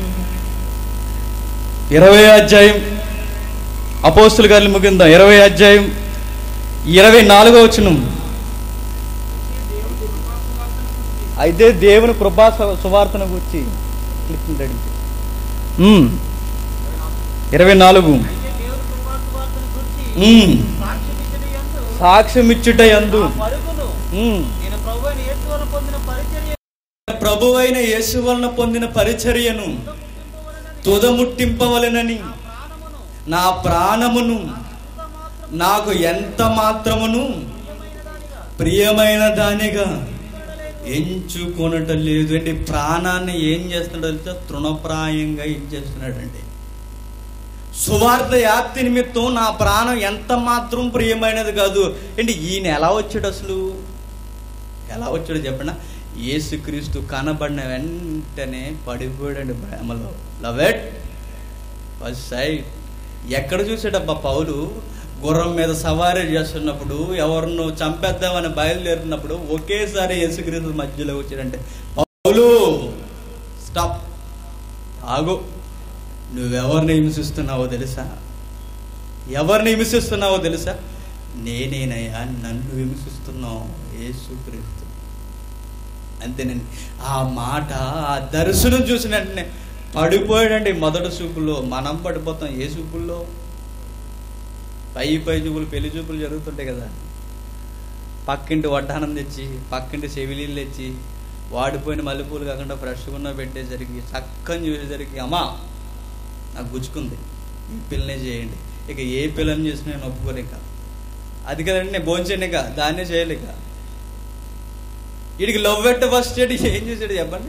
ఇరవై అధ్యాయం అపోస్తుల కార్యములు ముగిందాం ఇరవై అధ్యాయం ఇరవై నాలుగో వచనం అయితే దేవుని కృపా సు- సువార్తను గురించి క్లిప్పింగ్ రెడీ చేయి. ఉమ్. ఇరవై నాలుగు అయితే దేవుని కృపా సువార్తను గురించి ఉమ్. సాక్ష్యమిచ్చుట యందు సాక్ష్యం ఇచ్చుట యందు ఆ పరుగును ఉమ్. నేను ప్రభు అయిన యేసు వలన పొందిన పరిచర్య ప్రభు అయిన యేసు వలన పొందిన పరిచర్యను తుదముట్టింపవలెనని ప్రాణమును నా ప్రాణమును అంత మాత్రం నాకు ఎంత మాత్రమును ప్రియమైన దానిగా ప్రియమైన దానిగా ఎంచుకొనటం లేదు అంటే ప్రాణాన్ని ఏం చేస్తున్నాడో తెలుసా తృణప్రాయంగా ఏం చేస్తున్నాడండి సువార్త వ్యాప్తి నిమిత్తం నా ప్రాణం ఎంత మాత్రం ప్రియమైనది కాదు ఏంటి ఈయన ఎలా వచ్చాడు అసలు ఎలా వచ్చాడు చెప్పండి యేసుక్రీస్తు కనబడిన వెంటనే పడిపోయాడండి ప్రేమలో లవ్ ఎట్ ఫస్ట్ సైడ్ ఎక్కడ చూసాడబ్బా పౌలు గుర్రం మీద సవారీ చేస్తున్నప్పుడు ఎవరినో చంపేద్దామని బయలుదేరినప్పుడు ఒకేసారి యేసుక్రీస్తు మధ్యలో వచ్చాడంటే పౌలు స్టాప్ ఆగు నువ్వెవరిని హింసిస్తున్నావో తెలుసా ఎవరిని హింసిస్తున్నావో తెలుసా నేనేనయ్యా నన్ను హింసిస్తున్నావు యేసుక్రీస్తు అంతేనండి ఆ మాట ఆ దర్శనం చూసిన వెంటనే పడిపోయాడండి మొదటి చూపులో మనం పడిపోతాం ఏ చూపుల్లో పై పై చూపులు పెళ్లి చూపులు జరుగుతుంటాయి కదా పక్కింటి వడ్డానం తెచ్చి పక్కింటి చెవిలీలు తెచ్చి వాడిపోయిన మల్లెపూలు కాకుండా ఫ్రెష్గా ఉన్న పెట్టేసరికి చక్కని చూసేసరికి అమ్మా నాకు గుచ్చుకుంది ఈ పిల్లనే చేయండి ఇక ఏ పిల్లని చేసినా నేను ఒప్పుకోలేక అది కదండి నేను భోంచేయలేక దాన్నే చేయలేక వీడికి లవ్ ఎట్ ఫస్ట్ ఏం చేశాడు చెప్పండి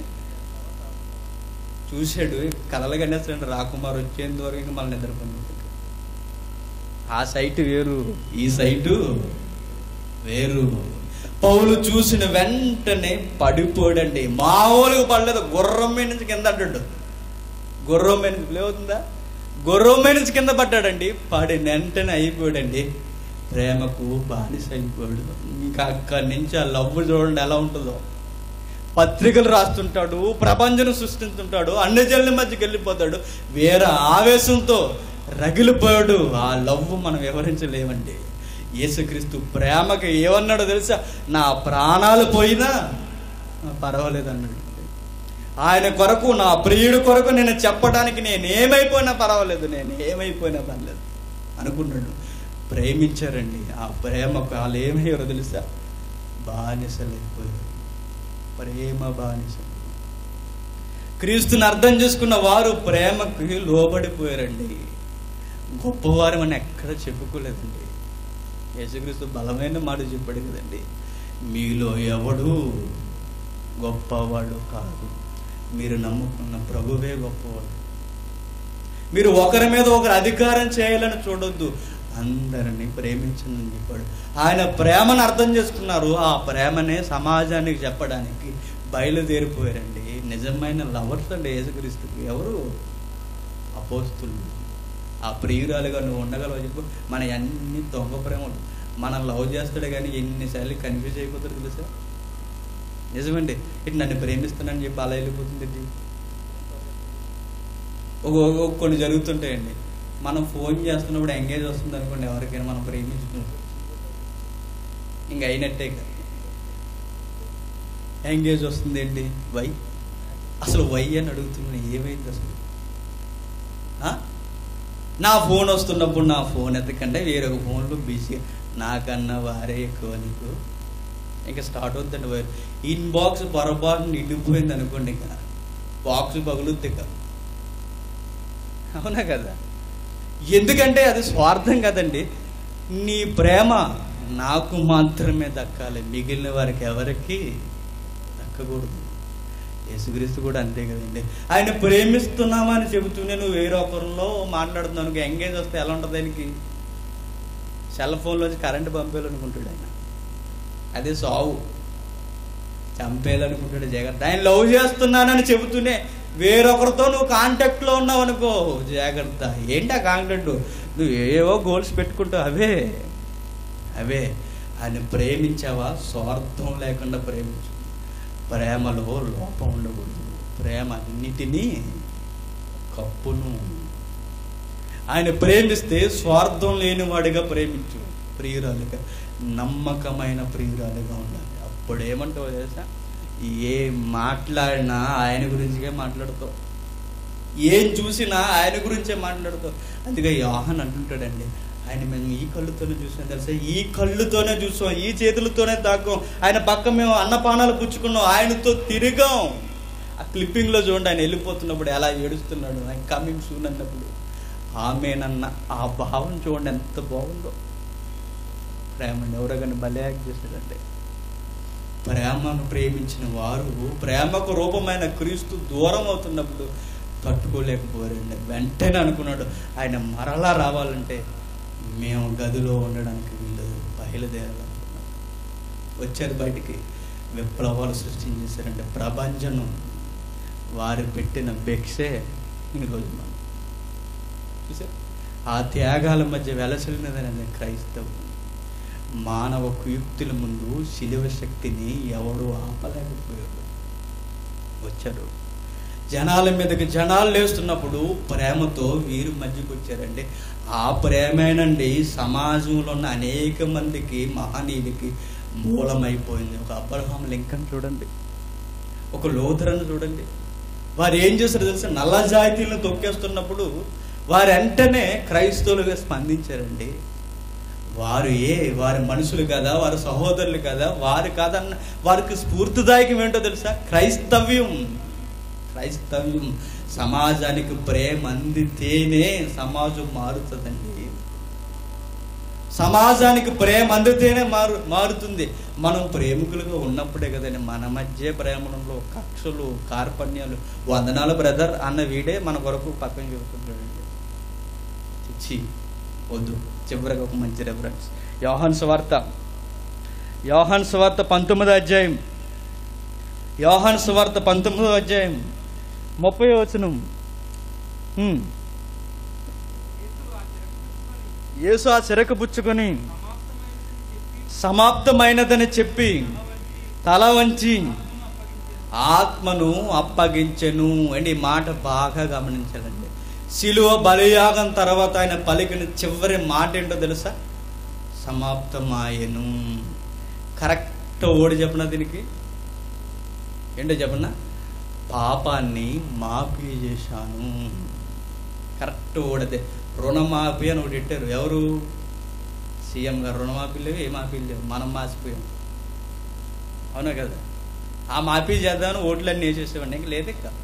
చూశాడు కలలు కనేస్తాడు రాకుమార్ వచ్చేంత వరకు ఇంకా మళ్ళీ నిద్రపోయింది ఆ సైట్ వేరు ఈ సైటు వేరు పౌలు చూసిన వెంటనే పడిపోడండి మామూలుగా పడలేదు గుర్రం మీద నుంచి కింద అడ్డాడు గుర్రం మీద నుంచి లేవుతుందా గుర్రం మీద నుంచి కింద పడ్డాడండి పడిన వెంటనే అయిపోయాడండి ప్రేమకు బానిస అయిపోయాడు ఇంకా అక్కడి నుంచి ఆ లవ్ చూడండి ఎలా ఉంటుందో పత్రికలు రాస్తుంటాడు ప్రపంచం సృష్టిస్తుంటాడు అన్ని జనుల మధ్యకి వెళ్ళిపోతాడు వేరే ఆవేశంతో రగిలిపోయాడు ఆ లవ్ మనం వివరించలేమండి యేసుక్రీస్తు ప్రేమకి ఏమన్నాడో తెలుసా నా ప్రాణాలు పోయినా పర్వాలేదు అన్నాడు ఆయన కొరకు నా ప్రియుడి కొరకు నేను చెప్పడానికి నేను ఏమైపోయినా పర్వాలేదు నేను ఏమైపోయినా పర్లేదు అనుకున్నాడు ప్రేమించారండి ఆ ప్రేమకు వాళ్ళు ఏమయ్యారో తెలుసా బానిసలైపోయారు ప్రేమ బానిస క్రీస్తుని అర్థం చేసుకున్న వారు ప్రేమకు లోబడిపోయారండి గొప్పవారు మనం ఎక్కడ చెప్పుకోలేదండి యేసుక్రీస్తు బలమైన మాట చెప్పాడు కదండి మీలో ఎవడు గొప్పవాడు కాదు మీరు నమ్ముకున్న ప్రభువే గొప్పవాడు మీరు ఒకరి మీద ఒకరు అధికారం చేయాలని చూడొద్దు అందరిని ప్రేమించండి చెప్పాడు ఆయన ప్రేమను అర్థం చేసుకున్నారు ఆ ప్రేమనే సమాజానికి చెప్పడానికి బయలుదేరిపోయారండి నిజమైన లవర్స్ అండి యేసుక్రీస్తుకి ఎవరు అపోస్తులు ఆ ప్రియురాలుగా నువ్వు ఉండగలవు చెప్పు మన అన్ని దొంగ ప్రేమలు మనం లవ్ చేస్తాడు కానీ ఎన్నిసార్లు కన్ఫ్యూజ్ అయిపోతాడు తెలుసా నిజమండి ఇటు నన్ను ప్రేమిస్తున్నానని చెప్పి అలా వెళ్ళిపోతుంది ఇది. ఒక ఒక కొన్ని జరుగుతుంటాయండి మనం ఫోన్ చేస్తున్నప్పుడు ఎంగేజ్ వస్తుంది అనుకోండి ఎవరికైనా మనం ప్రేమించుకుంటాం ఇంకా అయినట్టే ఇక. ఎంగేజ్ వస్తుంది ఏంటి వై అసలు వై అని అడుగుతున్నాను ఏమైంది అసలు ఆ? నా ఫోన్ వస్తున్నప్పుడు నా ఫోన్ ఎత్తకంటే వేరొక ఫోన్లో బిజీ నాకన్నా వారే ఎక్కువ నీకు ఇంకా స్టార్ట్ అవుతుందండి వైర్ ఇన్బాక్స్ పొరపాటు నిండిపోయింది అనుకోండి ఇక బాక్స్ పగులుద్ది ఇక అవునా కదా ఎందుకంటే అది స్వార్థం కదండి నీ ప్రేమ నాకు మాత్రమే దక్కాలి మిగిలిన వారికి ఎవరికి దక్కకూడదు యేసుక్రీస్తు కూడా అంతే కదండి ఆయన ప్రేమిస్తున్నామని చెబుతూనే నువ్వు వేరొకరిలో మాట్లాడుతున్నాను ఎంగేజ్ వస్తే ఎలా ఉంటుంది ఆయనకి సెల్ ఫోన్లోంచి కరెంట్ పంపేయాలనుకుంటాడు ఆయన అదే సావు చంపేయాలనుకుంటాడు జాగ్రత్త ఆయన లవ్ చేస్తున్నానని చెబుతూనే వేరొకరితో నువ్వు కాంటాక్ట్లో ఉన్నావు అనుకో జాగ్రత్త ఏంటి ఆ కాంటాక్ట్ నువ్వు ఏవో గోల్స్ పెట్టుకుంటావు అవే అవే ఆయన ప్రేమించావా స్వార్థం లేకుండా ప్రేమించు ప్రేమలో లోపం ఉండకూడదు ప్రేమ అన్నిటినీ కప్పును ఆయన ప్రేమిస్తే స్వార్థం లేనివాడిగా ప్రేమించు ప్రియురాలుగా నమ్మకమైన ప్రియురాలుగా ఉండాలి అప్పుడు ఏమంటావు తెలుసా ఏం మాట్లాడినా ఆయన గురించిగా మాట్లాడతావు ఏం చూసినా ఆయన గురించే మాట్లాడతావు అందుకే యోహన్ అంటుంటాడండి ఆయన మేము ఈ కళ్ళుతోనే చూసాం తెలుసా ఈ కళ్ళుతోనే చూసాం ఈ చేతులతోనే తాకాం ఆయన పక్క మేము అన్నపానాలు పుచ్చుకున్నాం ఆయనతో తిరిగాం ఆ క్లిప్పింగ్లో చూడండి ఆయన వెళ్ళిపోతున్నప్పుడు ఎలా ఏడుస్తున్నాడు ఆయన కమింగ్ సూన్ అన్నప్పుడు ఆమెనన్న ఆ భావం చూడండి ఎంత బాగుందో ప్రేమని ఎవరో కానీ భలే యాక్ట్ చేశాడంటే ప్రేమను ప్రేమించిన వారు ప్రేమకు రూపమైన క్రీస్తు దూరం అవుతున్నప్పుడు తట్టుకోలేకపోయారండి వెంటనే అనుకున్నాడు ఆయన మరలా రావాలంటే మేము గదిలో ఉండడానికి వీళ్ళు బయలుదేరాలనుకున్నాడు వచ్చారు బయటికి విప్లవాలు సృష్టించేశారంటే ప్రభంజనం వారు పెట్టిన భిక్షే ఈరోజు మనం చూసారు ఆ త్యాగాల మధ్య వెలసిల్లినదనండి క్రైస్తవం మానవ కుయుక్తుల ముందు శిలువ శక్తిని ఎవడు ఆపలేకపోయాడు వచ్చారు జనాల మీదకి జనాలు లేస్తున్నప్పుడు ప్రేమతో వీరు మధ్యకి వచ్చారండి ఆ ప్రేమేనండి సమాజంలో ఉన్న అనేక మందికి మహనీయులకి మూలమైపోయింది ఒక అబ్రహాం లింకన్ చూడండి ఒక లోథరన్ చూడండి వారు ఏం చేశారు తెలుసా నల్ల జాతీయులను తొక్కేస్తున్నప్పుడు వారు వెంటనే క్రైస్తవులుగా స్పందించారండి వారు ఏ వారి మనుషులు కదా వారి సహోదరులు కదా వారు కాదన్న వారికి స్ఫూర్తిదాయకం ఏంటో తెలుసా క్రైస్తవ్యం క్రైస్తవ్యం సమాజానికి ప్రేమ అందితేనే సమాజం మారుతుందండి సమాజానికి ప్రేమ అందితేనే మారు మారుతుంది మనం ప్రేమికులుగా ఉన్నప్పుడే కదండి మన మధ్య ప్రేమలో కక్షలు కార్పణ్యాలు వందనాలు బ్రదర్ అన్న వీడే మన కొరకు పక్కన చెబుతుంటాడండి చిచ్చి వద్దు చివరికి ఒక మంచి రెఫరెన్స్ యోహాన్ సువార్త యోహాన్ సువార్త పంతొమ్మిదో అధ్యాయం యోహాన్ సువార్త పంతొమ్మిదో అధ్యాయం ముప్పై వచనం హ్మ్. యేసు ఆ చిరక పుచ్చుకొని సమాప్తమైనదని చెప్పి తల వంచి ఆత్మను అప్పగించెను అండి ఈ మాట బాగా గమనించాలండి శిలువ బలియాగం తర్వాత ఆయన పలికిన చివరి మాట ఏంటో తెలుసా సమాప్తమాయను కరెక్ట్ ఓడి చెప్పనా దీనికి ఏంటో చెప్పనా పాపాన్ని మాఫీ చేశాను కరెక్ట్ ఓడదే రుణమాఫీ అని ఒకటి పెట్టారు ఎవరు సీఎం గారు రుణమాఫీ లేవు ఏ మాఫీ లేవు మనం మాసిపోయాం అవునా కదా ఆ మాఫీ చేద్దామని ఓట్లన్నీ వేసేసేవాడిని ఇంక లేదు ఇక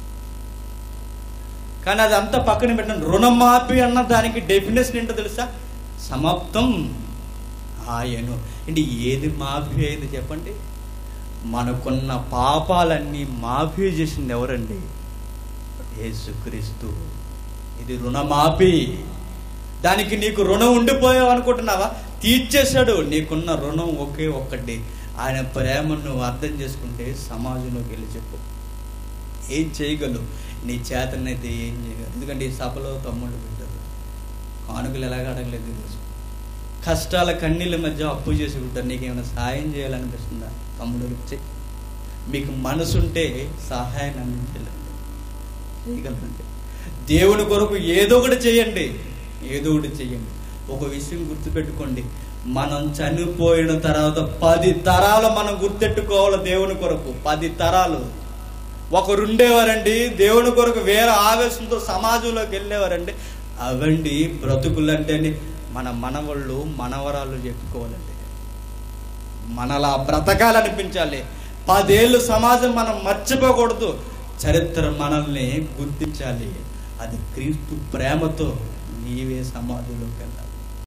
కానీ అది అంతా పక్కన పెట్టండి రుణమాఫీ అన్న దానికి డెఫినేషన్ ఏంటో తెలుసా సమాప్తం ఆయను అంటే ఏది మాఫీ అయింది చెప్పండి మనకున్న పాపాలన్నీ మాఫీ చేసింది ఎవరండి యేసుక్రీస్తు ఇది రుణమాఫీ దానికి నీకు రుణం ఉండిపోయావు అనుకుంటున్నావా తీర్చేశాడు నీకున్న రుణం ఒకే ఒక్కటి ఆయన ప్రేమను నువ్వు అర్థం చేసుకుంటే సమాజంలోకి వెళ్ళి చెప్పు ఏం చేయగలవు నీ చేతనైతే ఏం చేయగలవు ఎందుకంటే ఈ సభలో తమ్ముళ్ళు పెట్టారు కానుకలు ఎలాగ అడగలేదు ఈరోజు కష్టాల కన్నీళ్ళ మధ్య అప్పు చేసి ఉంటారు నీకేమైనా సాయం చేయాలనిపిస్తుందా తమ్ముడు చెయ్యి మీకు మనసుంటే సహాయం అందించలేండి చేయగలరండి దేవుని కొరకు ఏదో ఒకటి చేయండి ఏదో ఒకటి చేయండి ఒక విషయం గుర్తుపెట్టుకోండి మనం చనిపోయిన తర్వాత పది తరాలు మనం గుర్తెట్టుకోవాలి దేవుని కొరకు పది తరాలు ఒకరు ఉండేవారండి దేవుని కొరకు వేరే ఆవేశంతో సమాజంలోకి వెళ్ళేవారండి అవండి బ్రతుకులంటే మన మనవళ్ళు మనవరాలు చెప్పుకోవాలండి మనలా బ్రతకాలనిపించాలి పదేళ్ళు సమాజం మనం మర్చిపోకూడదు చరిత్ర మనల్ని గుర్తించాలి అది క్రీస్తు ప్రేమతో నీవే సమాధిలోకి వెళ్ళాలి